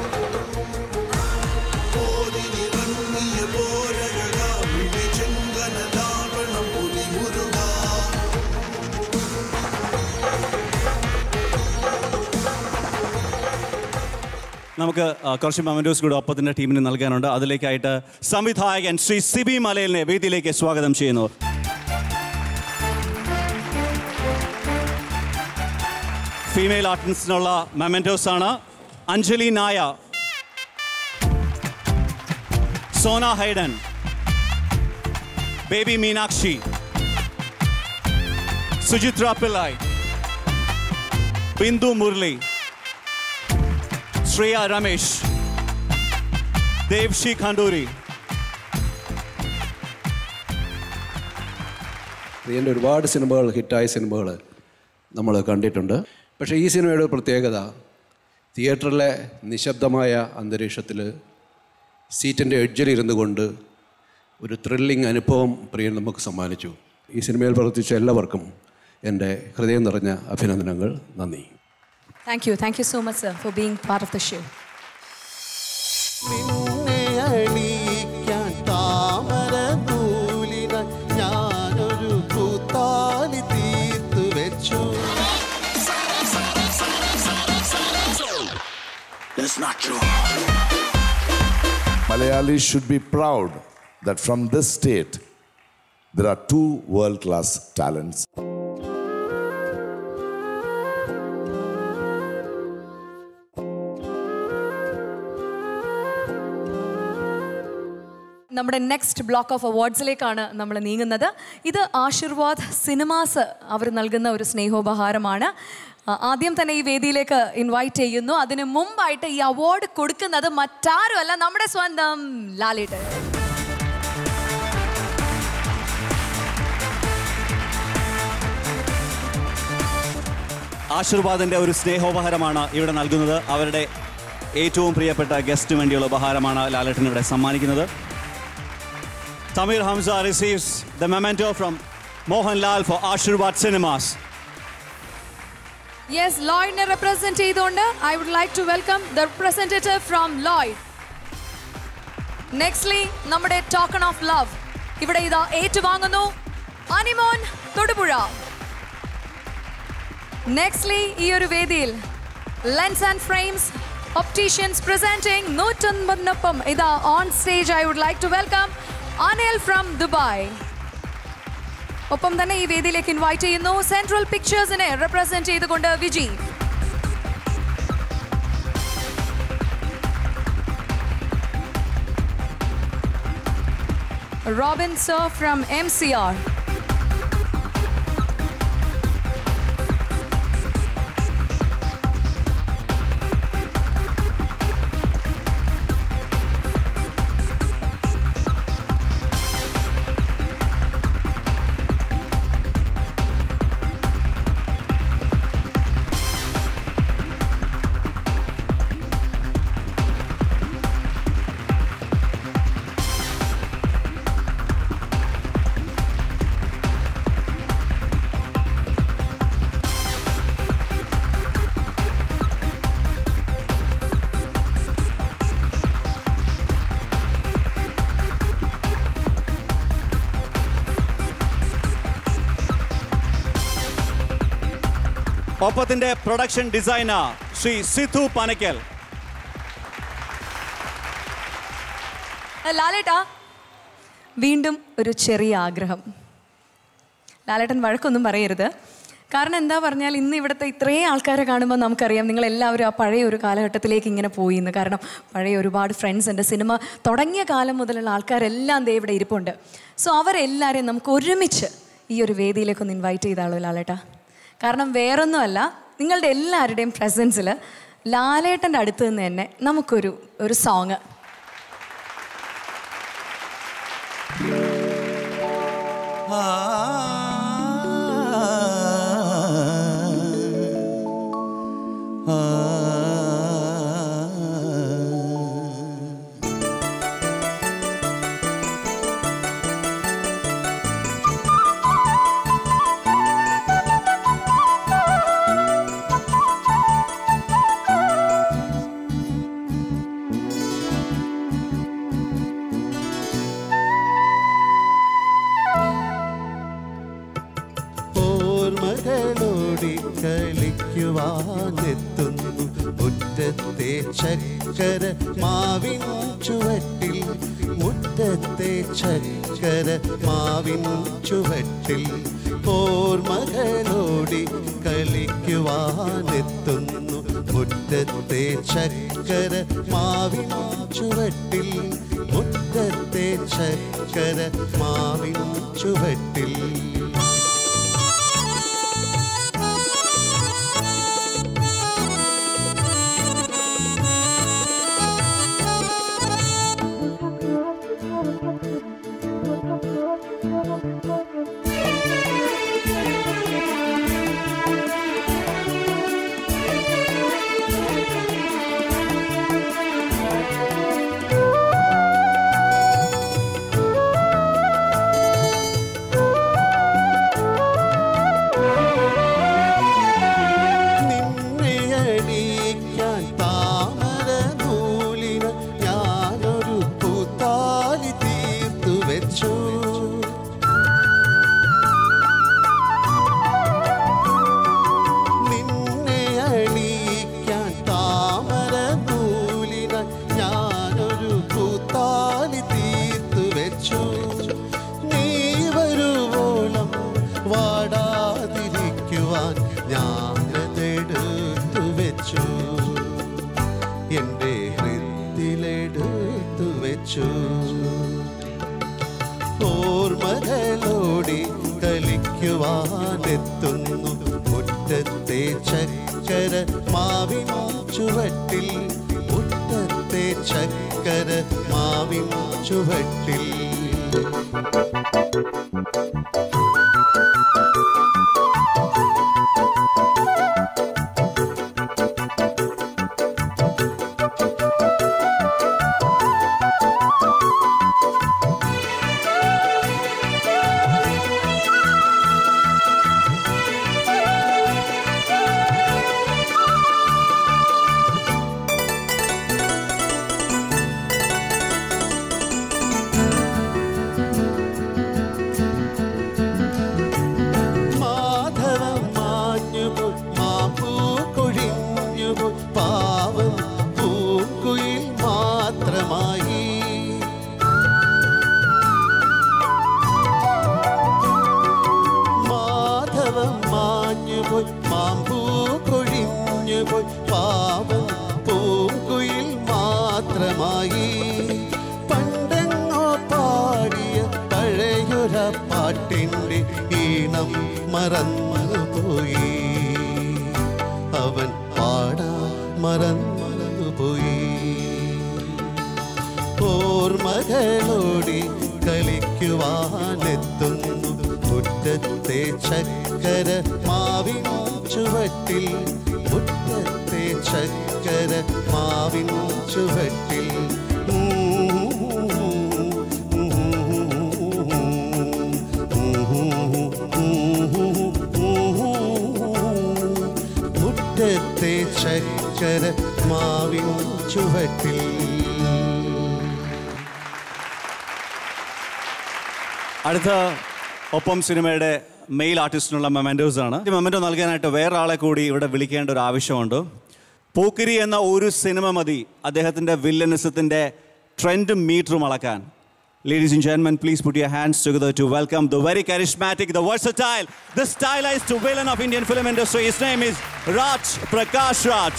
നമുക്ക് ആ, കുറച്ച് മൊമെന്റോസ് കൂടെ ഒപ്പത്തിൻ്റെ ടീമിന് നൽകാനുണ്ട് അതിലേക്കായിട്ട് സംവിധായകൻ ശ്രീ സിബി മലയലിനെ വേദിയിലേക്ക് സ്വാഗതം ചെയ്യുന്നു ഫീമെയിൽ ആർട്ടിസ്റ്റിനുള്ള മൊമെന്റോസ് ആണ് അഞ്ജലി നായ സോന ഹൈഡൻ ബേബി മീനാക്ഷി സുചിത്ര പിള്ളായ് ബിന്ദു മുരളി ശ്രേയ രമേശ് ദേവ്ഷി ഖാണ്ടൂരി പ്രിയൻ്റെ ഒരുപാട് സിനിമകൾ ഹിറ്റായ സിനിമകൾ നമ്മൾ കണ്ടിട്ടുണ്ട് പക്ഷേ ഈ സിനിമയുടെ ഒരു പ്രത്യേകത തിയേറ്ററിലെ നിശബ്ദമായ അന്തരീക്ഷത്തിൽ സീറ്റിൻ്റെ എഡ്ജിലിരുന്നു കൊണ്ട് ഒരു ത്രില്ലിംഗ് അനുഭവം പ്രിയൻ നമുക്ക് സമ്മാനിച്ചു ഈ സിനിമയിൽ പ്രവർത്തിച്ച എല്ലാവർക്കും എൻ്റെ ഹൃദയം നിറഞ്ഞ അഭിനന്ദനങ്ങൾ നന്ദി thank you thank you so much sir for being part of the show അണിയിക്കാൻ താമര നൂലിന ഞാനൊരു കൂത്താലി തീർത്തു വെച്ചു That's not true. Malayalis should be proud that from this state there are two world class talents. നമ്മുടെ നെക്സ്റ്റ് ബ്ലോക്ക് ഓഫ് അവാർഡ്സിലേക്കാണ് നമ്മൾ നീങ്ങുന്നത് ഇത് ആശീർവാദ് സിനിമാസ് അവർ നൽകുന്ന ഒരു സ്നേഹോപഹാരമാണ് ആ, ആദ്യം തന്നെ ഈ വേദിയിലേക്ക് ഇൻവൈറ്റ് ചെയ്യുന്നു അതിന് മുമ്പായിട്ട് ഈ അവാർഡ് കൊടുക്കുന്നത് മറ്റാരുമല്ല നമ്മുടെ സ്വന്തം ലാലേട്ട് ആശീർവാദിന്റെ ഒരു സ്നേഹോപഹാരമാണ് ഇവിടെ നൽകുന്നത് അവരുടെ ഏറ്റവും പ്രിയപ്പെട്ട ഗസ്റ്റിന് വേണ്ടിയുള്ള ഉപഹാരമാണ് ലാലേട്ടൻ ഇവിടെ സമ്മാനിക്കുന്നത് Thameer Hamsa receives the memento from Mohanlal for Aashirvad cinemas yes ലോയിഡിനെ റെപ്രസെന്റ് ചെയ്തുകൊണ്ട് I would like to welcome the representative from Lloyd nextly നമ്മുടെ ടോക്കൺ ഓഫ് ലവ് ഇവിടെ ഇതാ ഏറ്റുവാങ്ങുന്നു അനിമോൻ തൊടുപുഴ നെക്സ്റ്റ്ലി ഈ ഒരു വേദിയിൽ lens and frames opticians presenting നൂറ്റൊൻപതിനൊപ്പം ഇതാ on stage I would like to welcome Anil from Dubai ഒപ്പം തന്നെ ഈ വേദിയിലേക്ക് ഇൻവൈറ്റ് ചെയ്യുന്നു സെൻട്രൽ പിക്ചേഴ്സിനെ റെപ്രസെന്റ് ചെയ്തുകൊണ്ട് Viji Robin sir from M C R ഒപ്പത്തിന്റെ പ്രൊഡക്ഷൻ ഡിസൈനർ ശ്രീ സിധു പനക്കൽ ലാലേട്ടാ വീണ്ടും ഒരു ചെറിയ ആഗ്രഹം ലാലേട്ടൻ വഴക്കൊന്നും പറയരുത് കാരണം എന്താ പറഞ്ഞാൽ ഇന്ന് ഇവിടുത്തെ ഇത്രയും ആൾക്കാരെ കാണുമ്പോൾ നമുക്കറിയാം നിങ്ങൾ എല്ലാവരും ആ പഴയ ഒരു കാലഘട്ടത്തിലേക്ക് ഇങ്ങനെ പോയി എന്ന് കാരണം പഴയ ഒരുപാട് ഫ്രണ്ട്സ് ഉണ്ട് സിനിമ തുടങ്ങിയ കാലം മുതലുള്ള ആൾക്കാരെല്ലാം ദേ ഇവിടെ ഇരിപ്പുണ്ട് സോ അവരെല്ലാവരെയും നമുക്ക് ഒരുമിച്ച് ഈ ഒരു വേദിയിലേക്കൊന്ന് ഇൻവൈറ്റ് ചെയ്താളോ ലാലേട്ടാ കാരണം വേറൊന്നുമല്ല നിങ്ങളുടെ എല്ലാവരുടെയും പ്രസൻസിൽ ലാലേട്ടൻ്റെ അടുത്ത് നിന്ന് തന്നെ നമുക്കൊരു ഒരു സോങ് ഓർമ്മകളോടി കളിക്കുവാനെത്തുന്നു മുറ്റത്തെ ചക്കര മാവിൻ ചുവട്ടിൽ മുറ്റത്തെ ചക്കര മാവിൻ ചുവട്ടിൽ ഓർമ്മകളോടി കളിക്കുവാനെത്തുന്നു മുറ്റത്തെ ചക്കര മാവിൻ ചുവട്ടിൽ മുറ്റത്തെ ചക്കര മാവിൻ ചുവട്ടിൽ നിന്നെയടിക്കാൻ താമര നൂലിന് ഞാനൊരു പൂത്താലി തീർത്തു വെച്ചു നിന്നെ അണിയിക്കാൻ താമര നൂലിന് ഞാനൊരു പൂത്താലി തീർത്തു വെച്ചു നീ വരുവോളം വാടാതിരിക്കുവാൻ ഞാനതെടുത്തു വെച്ചു എൻ്റെ ഹൃത്തിലെടുത്തു വെച്ചു ഓർമ്മകളോടി കളിക്കുവാനെത്തുന്നു മുറ്റത്തെ ചക്കര മാവിൻ ചുവട്ടിൽ മുറ്റത്തെ ചക്കര മാവിൻ ചുവട്ടിൽ മാധവം മാഞ്ഞുപോയി മാപ്പൂ കൊഴിഞ്ഞുപോയി പാവം പൂക്കുയിൽ മാത്രമായി മാധവം മാഞ്ഞുപോയി മാമ്പൂ കൊഴിഞ്ഞുപോയി പാവം പൂക്കുയിൽ മാത്രമായി പണ്ടെങ്ങോ പാടിയ പഴയൊര പാട്ടിൻ്റെ ഈണം മറന്നുപോയി അവൻ പാടാ മറന്നുപോയി ഓർമ്മകളോടി കളിക്കുവാനെത്തുന്നു മുറ്റത്തെ ചക്കര മാവിൻ ചുവട്ടിൽ മുറ്റത്തെ ചക്കര മാവിൻ ചുവട്ടിൽ മുറ്റത്തെ ചക്കര മാവിൻ ചുവട്ടിൽ അടുത്ത ഒപ്പം സിനിമയുടെ മെയിൽ ആർട്ടിസ്റ്റിനുള്ള മെമെൻറ്റോസ് ആണ് ഈ മെമെൻറ്റോ നൽകാനായിട്ട് വേറെ ആളെ കൂടി ഇവിടെ വിളിക്കേണ്ട ഒരു ആവശ്യമുണ്ട് പോക്കിരി എന്ന ഒരു സിനിമ മതി അദ്ദേഹത്തിൻ്റെ വില്ലനിസത്തിൻ്റെ ട്രെൻഡും മീറ്ററും അളക്കാൻ Ladies and gentlemen, please put your hands together to welcome the very charismatic, the versatile, the stylized villain of Indian film industry. His name is Raj Prakash Raj.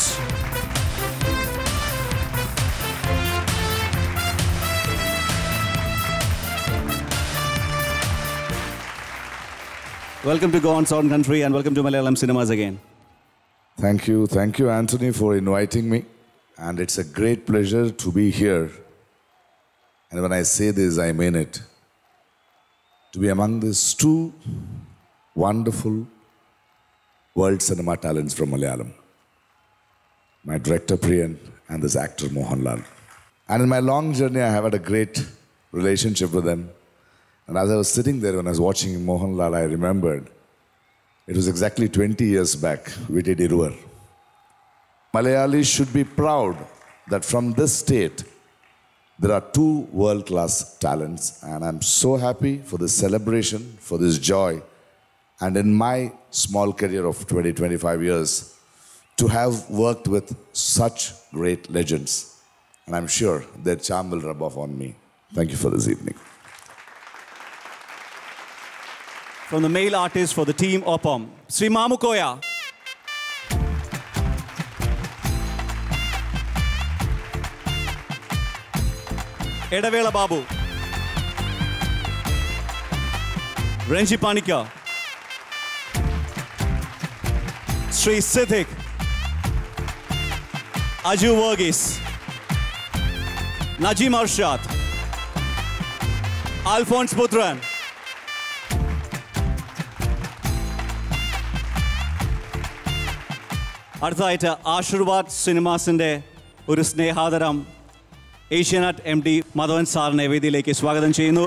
Welcome to Go On Sound Country and welcome to Malayalam cinemas again. Thank you. Thank you, Anthony, for inviting me. And it's a great pleasure to be here. And when I say this, I mean it. To be among these two wonderful world cinema talents from Malayalam. My director Priyan and this actor Mohanlal. And in my long journey, I have had a great relationship with them. And as I was sitting there when I was watching Mohanlal, I remembered it was exactly 20 years back we did Iruvar. Malayalis should be proud that from this state, there are two world class talents, and I'm so happy for this celebration, for this joy, and in my small career of 20 25 years, to have worked with such great legends. And I'm sure their charm will rub off on me. Thank you for this evening. From the male artist for the team Opom, Sri Mamukoya. എടവേള Babu Ranji പാണിക്ക Shri Siddique Aju Varghese Najeem Arshad Alphons പുത്രൻ അടുത്തതായിട്ട് ആശീർവാദ് സിനിമാസിൻ്റെ ഒരു സ്നേഹാദരം Asianet M D Madhavan സാറിനെ വേദിയിലേക്ക് സ്വാഗതം ചെയ്യുന്നു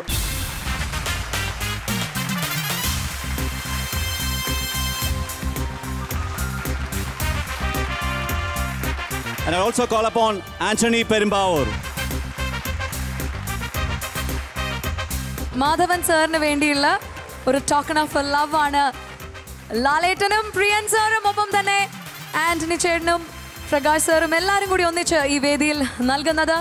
And I also call upon Anthony Perumbavoor. Madhavan സാറിന് വേണ്ടിയുള്ള ഒരു ടോക്കൺ ഓഫ് ലവ് ആണ് ലാലേട്ടനും പ്രിയൻ സാറും ഒപ്പം തന്നെ ആന്റണി ചേട്ടനും പ്രകാശ് സാറും എല്ലാവരും കൂടി ഒന്നിച്ച് ഈ വേദിയിൽ നൽകുന്നത്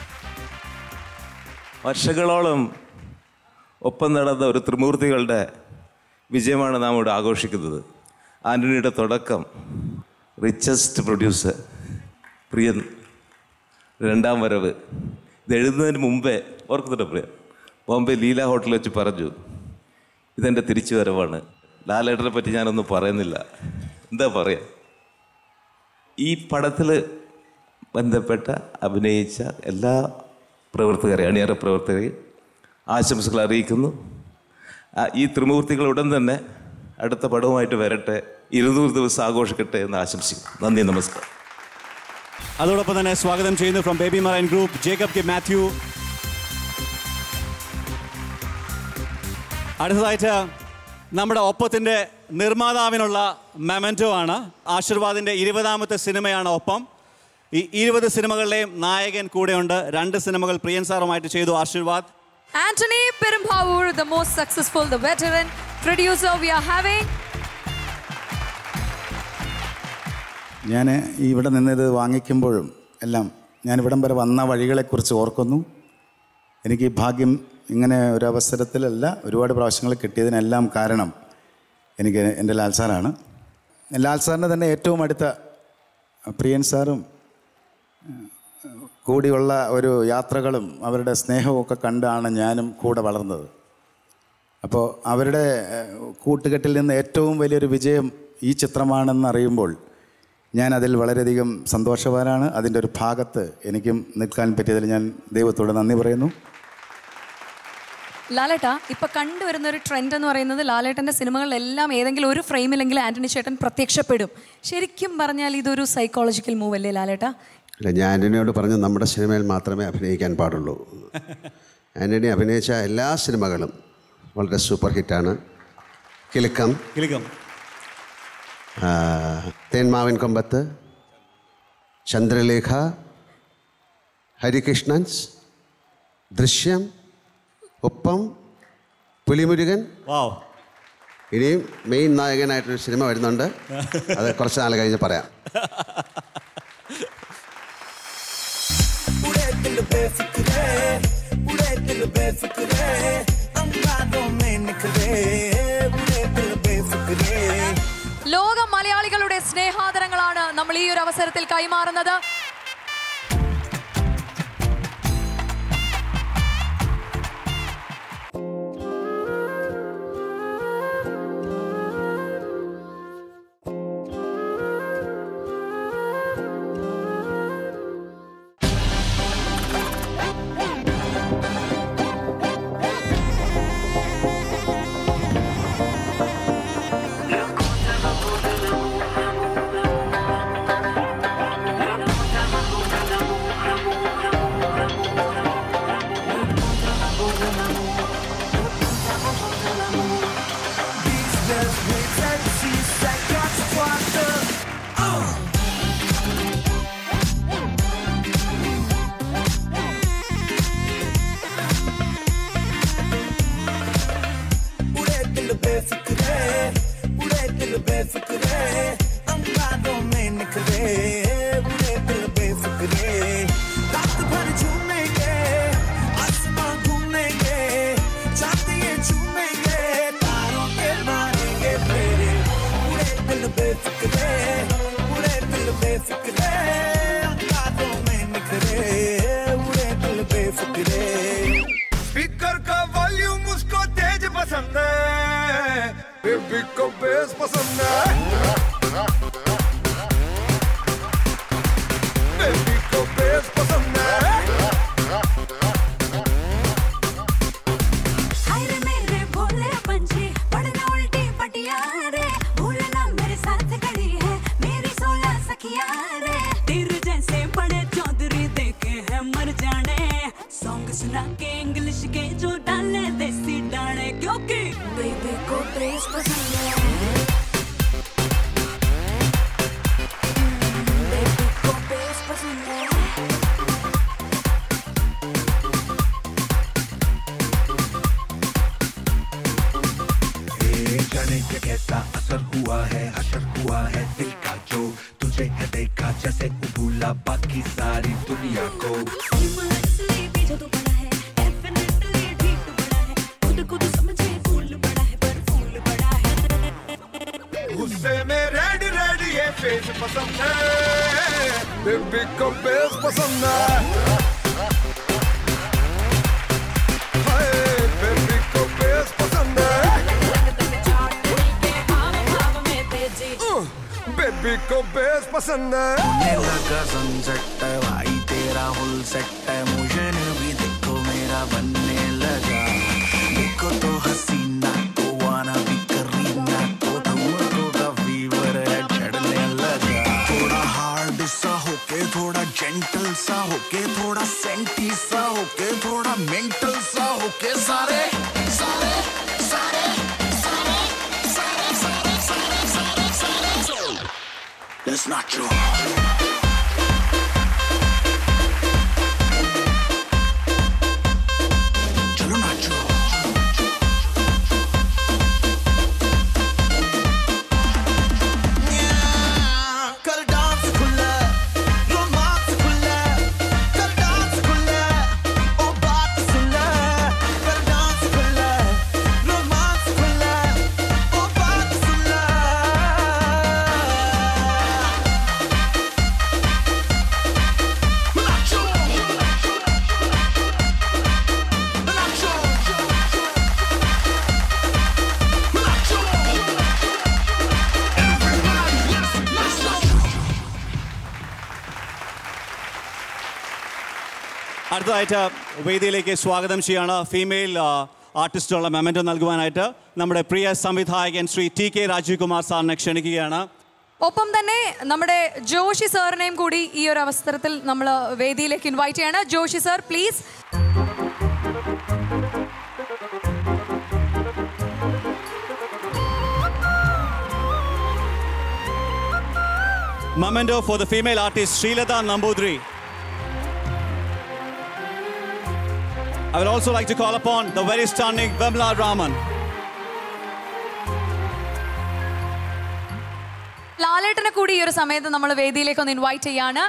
വർഷങ്ങളോളം ഒപ്പം നടന്ന ഒരു ത്രിമൂർത്തികളുടെ വിജയമാണ് നാം ഇവിടെ ആഘോഷിക്കുന്നത് ആൻ്റണിയുടെ തുടക്കം റിച്ചസ്റ്റ് പ്രൊഡ്യൂസർ പ്രിയൻ രണ്ടാം വരവ് ഇത് എഴുതുന്നതിന് മുമ്പേ ഓർക്കുന്നുണ്ട് പ്രിയൻ ബോംബെ ലീല ഹോട്ടലിൽ വെച്ച് പറഞ്ഞു ഇതെൻ്റെ തിരിച്ചു വരവാണ് ലാലേട്ടനെ പറ്റി ഞാനൊന്നും പറയുന്നില്ല എന്താ പറയുക ഈ പടത്തിൽ ബന്ധപ്പെട്ട അഭിനയിച്ച എല്ലാ പ്രവർത്തകരെ അണിയറ പ്രവർത്തകരെയും ആശംസകൾ അറിയിക്കുന്നു ആ, ഈ ത്രിമൂർത്തികൾ ഉടൻ തന്നെ അടുത്ത പടവുമായിട്ട് വരട്ടെ ഇരുന്നൂറ് ദിവസം ആഘോഷിക്കട്ടെ എന്ന് ആശംസിക്കുന്നു നന്ദി നമസ്കാരം അതോടൊപ്പം തന്നെ സ്വാഗതം ചെയ്യുന്നു from Baby Marine Group Jacob K Mathew അടുത്തതായിട്ട് നമ്മുടെ ഒപ്പത്തിൻ്റെ നിർമ്മാതാവിനുള്ള മെമൻറ്റോ ആണ് ആശീർവാദിൻ്റെ ഇരുപതാമത്തെ സിനിമയാണ് ഒപ്പം ഈ ഇരുപത് സിനിമകളിലെയും നായകൻ കൂടെയുണ്ട് രണ്ട് സിനിമകൾ പ്രിയൻ സാറുമായിട്ട് ചെയ്തു Aashirvad Antony Perumbavoor the most successful the veteran producer we are having ഞാൻ ഇവിടെ നിന്നിത് വാങ്ങിക്കുമ്പോഴും എല്ലാം ഞാൻ ഇവിടം വരെ വന്ന വഴികളെക്കുറിച്ച് ഓർക്കുന്നു എനിക്ക് ഈ ഭാഗ്യം ഇങ്ങനെ ഒരു അവസരത്തിലല്ല ഒരുപാട് പ്രാവശ്യങ്ങൾ കിട്ടിയതിനെല്ലാം കാരണം എനിക്ക് എൻ്റെ ലാൽ സാറാണ് ലാൽ സാറിൻ്റെ തന്നെ ഏറ്റവും അടുത്ത പ്രിയൻ സാറും കൂടിയുള്ള ഒരു യാത്രകളും അവരുടെ സ്നേഹവും ഒക്കെ കണ്ടാണ് ഞാനും കൂടെ വളർന്നത് അപ്പോൾ അവരുടെ ഏഹ്, കൂട്ടുകെട്ടിൽ നിന്ന് ഏറ്റവും വലിയൊരു വിജയം ഈ ചിത്രമാണെന്ന് അറിയുമ്പോൾ ഞാൻ അതിൽ വളരെയധികം സന്തോഷവാനാണ് അതിൻ്റെ ഒരു ഭാഗത്ത് എനിക്കും നിൽക്കാൻ പറ്റിയതിൽ ഞാൻ ദൈവത്തോട് നന്ദി പറയുന്നു ലാലേട്ട ഇപ്പൊ കണ്ടുവരുന്ന ഒരു ട്രെൻഡ് എന്ന് പറയുന്നത് ലാലേട്ടന്റെ സിനിമകളിലെല്ലാം ഏതെങ്കിലും ഒരു ഫ്രെയിമിലെങ്കിലും ആന്റണി ചേട്ടൻ പ്രത്യക്ഷപ്പെടും ശരിക്കും പറഞ്ഞാൽ ഇതൊരു സൈക്കോളജിക്കൽ മൂവ് അല്ലേ ലാലേട്ട അല്ല ഞാൻ ആൻ്റണിയോട് പറഞ്ഞു നമ്മുടെ സിനിമയിൽ മാത്രമേ അഭിനയിക്കാൻ പാടുള്ളൂ ആൻ്റണി അഭിനയിച്ച എല്ലാ സിനിമകളും വളരെ സൂപ്പർ ഹിറ്റാണ് കിലുക്കം കിലുക്കം ആ, തേന്മാവിൻ കൊമ്പത്ത് ചന്ദ്രലേഖ ഹരികൃഷ്ണൻസ് ദൃശ്യം ഒപ്പം പുലിമുരുകൻ വാവ് ഇനിയും മെയിൻ നായകനായിട്ടൊരു സിനിമ വരുന്നുണ്ട് അത് കുറച്ച് നാൾ കഴിഞ്ഞ് പറയാം उड़े दिल बेफिक्रे उड़े दिल बेफिक्रे अंगारों में निखरे उड़े दिल बेफिक्रे ലോക മലയാളികളുടെ സ്നേഹാദരങ്ങളാണ് നമ്മൾ ഈ ഒരു അവസരത്തിൽ കൈമാറുന്നത് Business with taxis that got squatted. उड़े दिल बेफिक्रे उड़े दिल बेफिक्रे अंगारों में निखरे उड़े दिल बेफिक्रे रात भर झूमेंगे आसमां घूमेंगे चांदिए झूमेंगे तारों के मारेंगे फेरे उड़े दिल बेफिक्रे उड़े दिल बेफिक्रे अंगारों में निखरे उड़े दिल बेफिक्रे स्पीकर का वॉल्यूम उसको तेज पसंद है बेबी को बेस पसंद है बेबी को बेस पसंद है हाय रे मेरे भोले पंछी पढ़ना उल्टी पटिया रे भूलना मेरे साथ खड़ी है मेरी सोलह सखिया रे तीर जैसे बड़े चौधरी देखे हैं मर जाने सॉन्ग सुना के इंग्लिश के जो डाले देसी डाले क्योंकि बेबी को बेस पसंद है बेबी को बेस पसंद है ए, जाने क्या कैसा असर हुआ है हशर हुआ है दिल का जो तुझे है देखा जैसे भूला बाकी सारी दुनिया को इसलिए पीछे तो पड़ा है डेफिनेटली ठीक तो बड़ा है खुद को तो समझे फूल बड़ा है पर फूल बड़ा है गुस्से में रेड रेड ये फेस पसंद है बेबी को बेस पसंद है हाय, बेबी को बेस पसंद है बेबी को बेस पसंद है होने लगा सनसेट भाई तेरा फुल सेट है मुझे भी देखो मेरा बनने लगा देखो तो हसीना तो वाना भी करीना तो तुमको का फीवर है चढ़ने लगा थोड़ा हार्ड सा होके थोड़ा जेंटल सा होके थोड़ा सेंटी सा होके थोड़ा मेंटल सा होके सारे सारे सारे सारे सारे सारे सारे सारे सारे सारे That's not true. चलो नाचो कर डांस खुला रोमांस खुला कर डांस खुला ओ बात सुना कर डांस खुला रोमांस खुला ओ बात सुना അടുത്തതായിട്ട് വേദിയിലേക്ക് സ്വാഗതം ചെയ്യാണ് ഫീമെയിൽ ആർട്ടിസ്റ്റുള്ള മെമൻറ്റോ നൽകുവാനായിട്ട് നമ്മുടെ പ്രിയ സംവിധായകൻ ശ്രീ ടി കെ രാജീവ് കുമാർ സാറിനെ ക്ഷണിക്കുകയാണ് ഒപ്പം തന്നെ നമ്മുടെ ജോഷി സാറിനെയും കൂടി ഈ ഒരു അവസരത്തിൽ നമ്മൾ വേദിയിലേക്ക് ഇൻവൈറ്റ് ചെയ്യാണ് Joshy sir please Memento for the female artist Srilata Nambudri. I would also like to call upon the very stunning Vimla Raman. ലാലേട്ടനെ കൂടി ഈ ഒരു സമയത്ത് നമ്മൾ വേദിയിലേക്ക് ഒന്ന് ഇൻവൈറ്റ് ചെയ്യാണ്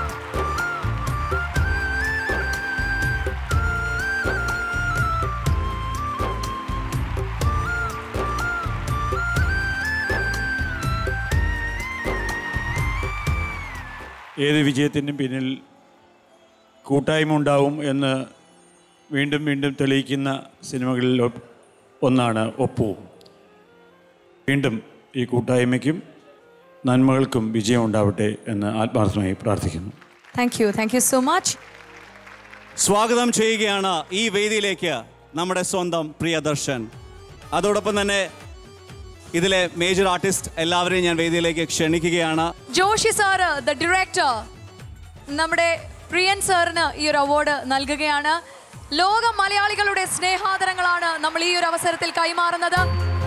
ഏത് വിജയത്തിനും പിന്നിൽ കൂട്ടായ്മ ഉണ്ടാവും എന്ന് വീണ്ടും വീണ്ടും തെളിയിക്കുന്ന സിനിമകളിൽ ഒ- ഒന്നാണ് ഒപ്പു വീണ്ടും ഈ കൂട്ടായ്മയ്ക്കും നന്മകൾക്കും വിജയം ഉണ്ടാവട്ടെ എന്ന് ആത്മാർത്ഥമായി പ്രാർത്ഥിക്കുന്നു thank you thank you so much സ്വാഗതം ചെയ്യുകയാണ് ഈ വേദിയിലേക്ക് നമ്മുടെ സ്വന്തം പ്രിയദർശൻ അതോടൊപ്പം തന്നെ ഇതിലെ മേജർ ആർട്ടിസ്റ്റ് എല്ലാവരെയും ഞാൻ വേദിയിലേക്ക് ക്ഷണിക്കുകയാണ് ജോഷി സാറ് ദ ഡയറക്ടർ നമ്മുടെ പ്രിയൻ സാറിന് ഈ ഒരു അവാർഡ് നൽകുകയാണ് ലോക മലയാളികളുടെ സ്നേഹാദരങ്ങളാണ് നമ്മൾ ഈ ഒരു അവസരത്തിൽ കൈമാറുന്നത്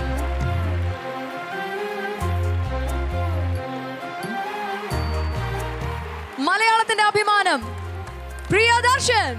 മലയാളത്തിന്റെ അഭിമാനം പ്രിയദർശൻ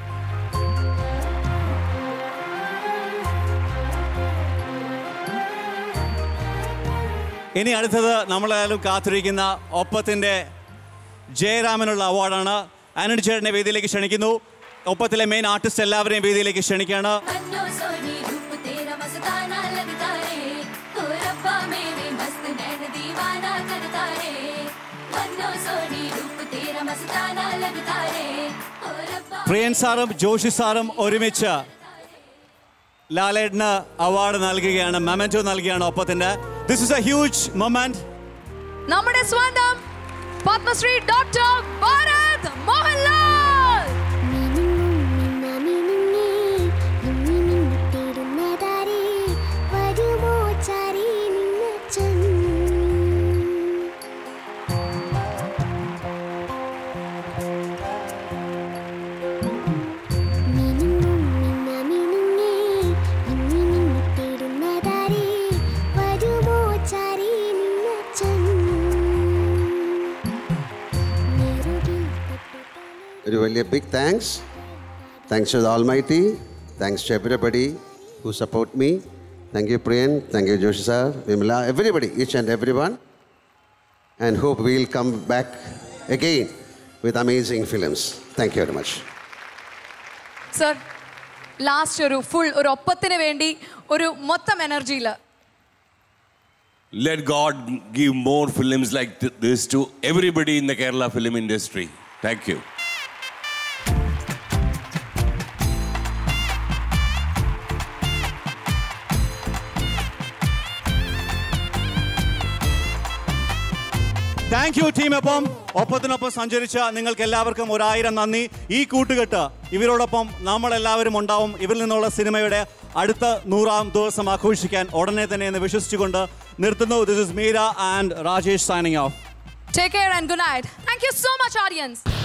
ഇനി അടുത്തത് നമ്മളെല്ലാവരും കാത്തിരിക്കുന്ന ഒപ്പത്തിൻ്റെ ജയരാമനുള്ള അവാർഡാണ് ആനണി ചേട്ടനെ വേദിയിലേക്ക് ക്ഷണിക്കുന്നു ഒപ്പത്തിലെ മെയിൻ ആർട്ടിസ്റ്റ് എല്ലാവരെയും വേദിയിലേക്ക് ക്ഷണിക്കുകയാണ് बन्नो सोनी रूप तेरा मस्ताना लगता रे ओ रब्बा मेरे मस्त नैन दीवाना करता रे बन्नो सोनी रूप तेरा मस्ताना लगता रे ओ रब्बा പ്രിയൻ സാറും ജോഷി സാറും ഒരുമിച്ച് ലാലേട്ടന് അവാർഡ് നൽകുകയാണ് മെമൻറ്റോ നൽകുകയാണ് ഒപ്പത്തിൻ്റെ this is a huge moment നമ്മുടെ സ്വന്തം പത്മശ്രീ ഡോക്ടർ ഭാരത് മോഹൻലാൽ വരുമോ ചാരി നിന്നച്ചൻ മിനുങ്ങും മിന്ന മിനുങ്ങി മിന്നി മിന്നി തേടുന്നതാരേ വരുമോ ചാരി നിന്നച്ചൻ ഒരു വലിയ big thanks thanks to the almighty thanks to everybody who support me thank you Priyan thank you Joshy sir Vimala everybody each and every one and hope will come back again with amazing films thank you very much sir last ഒരു full ഒരു ഒപ്പത്തിന് വേണ്ടി ഒരു മൊത്തം എനർജിയിൽ Let God give more films like th- this to everybody in the Kerala film industry. Thank you. Thank you team Oppam ഒപ്പത്തിനൊപ്പം സഞ്ചരിച്ച നിങ്ങൾക്ക് എല്ലാവർക്കും ഒരായിരം നന്ദി ഈ കൂട്ടുകെട്ട് ഇവരോടൊപ്പം നമ്മൾ എല്ലാവരും ഉണ്ടാവും ഇവരിൽ നിന്നുള്ള സിനിമയുടെ അടുത്ത നൂറാം ദിവസം ആഘോഷിക്കാൻ ഉടനെ തന്നെ എന്ന് വിശ്വസിച്ചുകൊണ്ട് നിർത്തുന്നു this is Meera and Rajesh signing off take care and good night thank you so much audience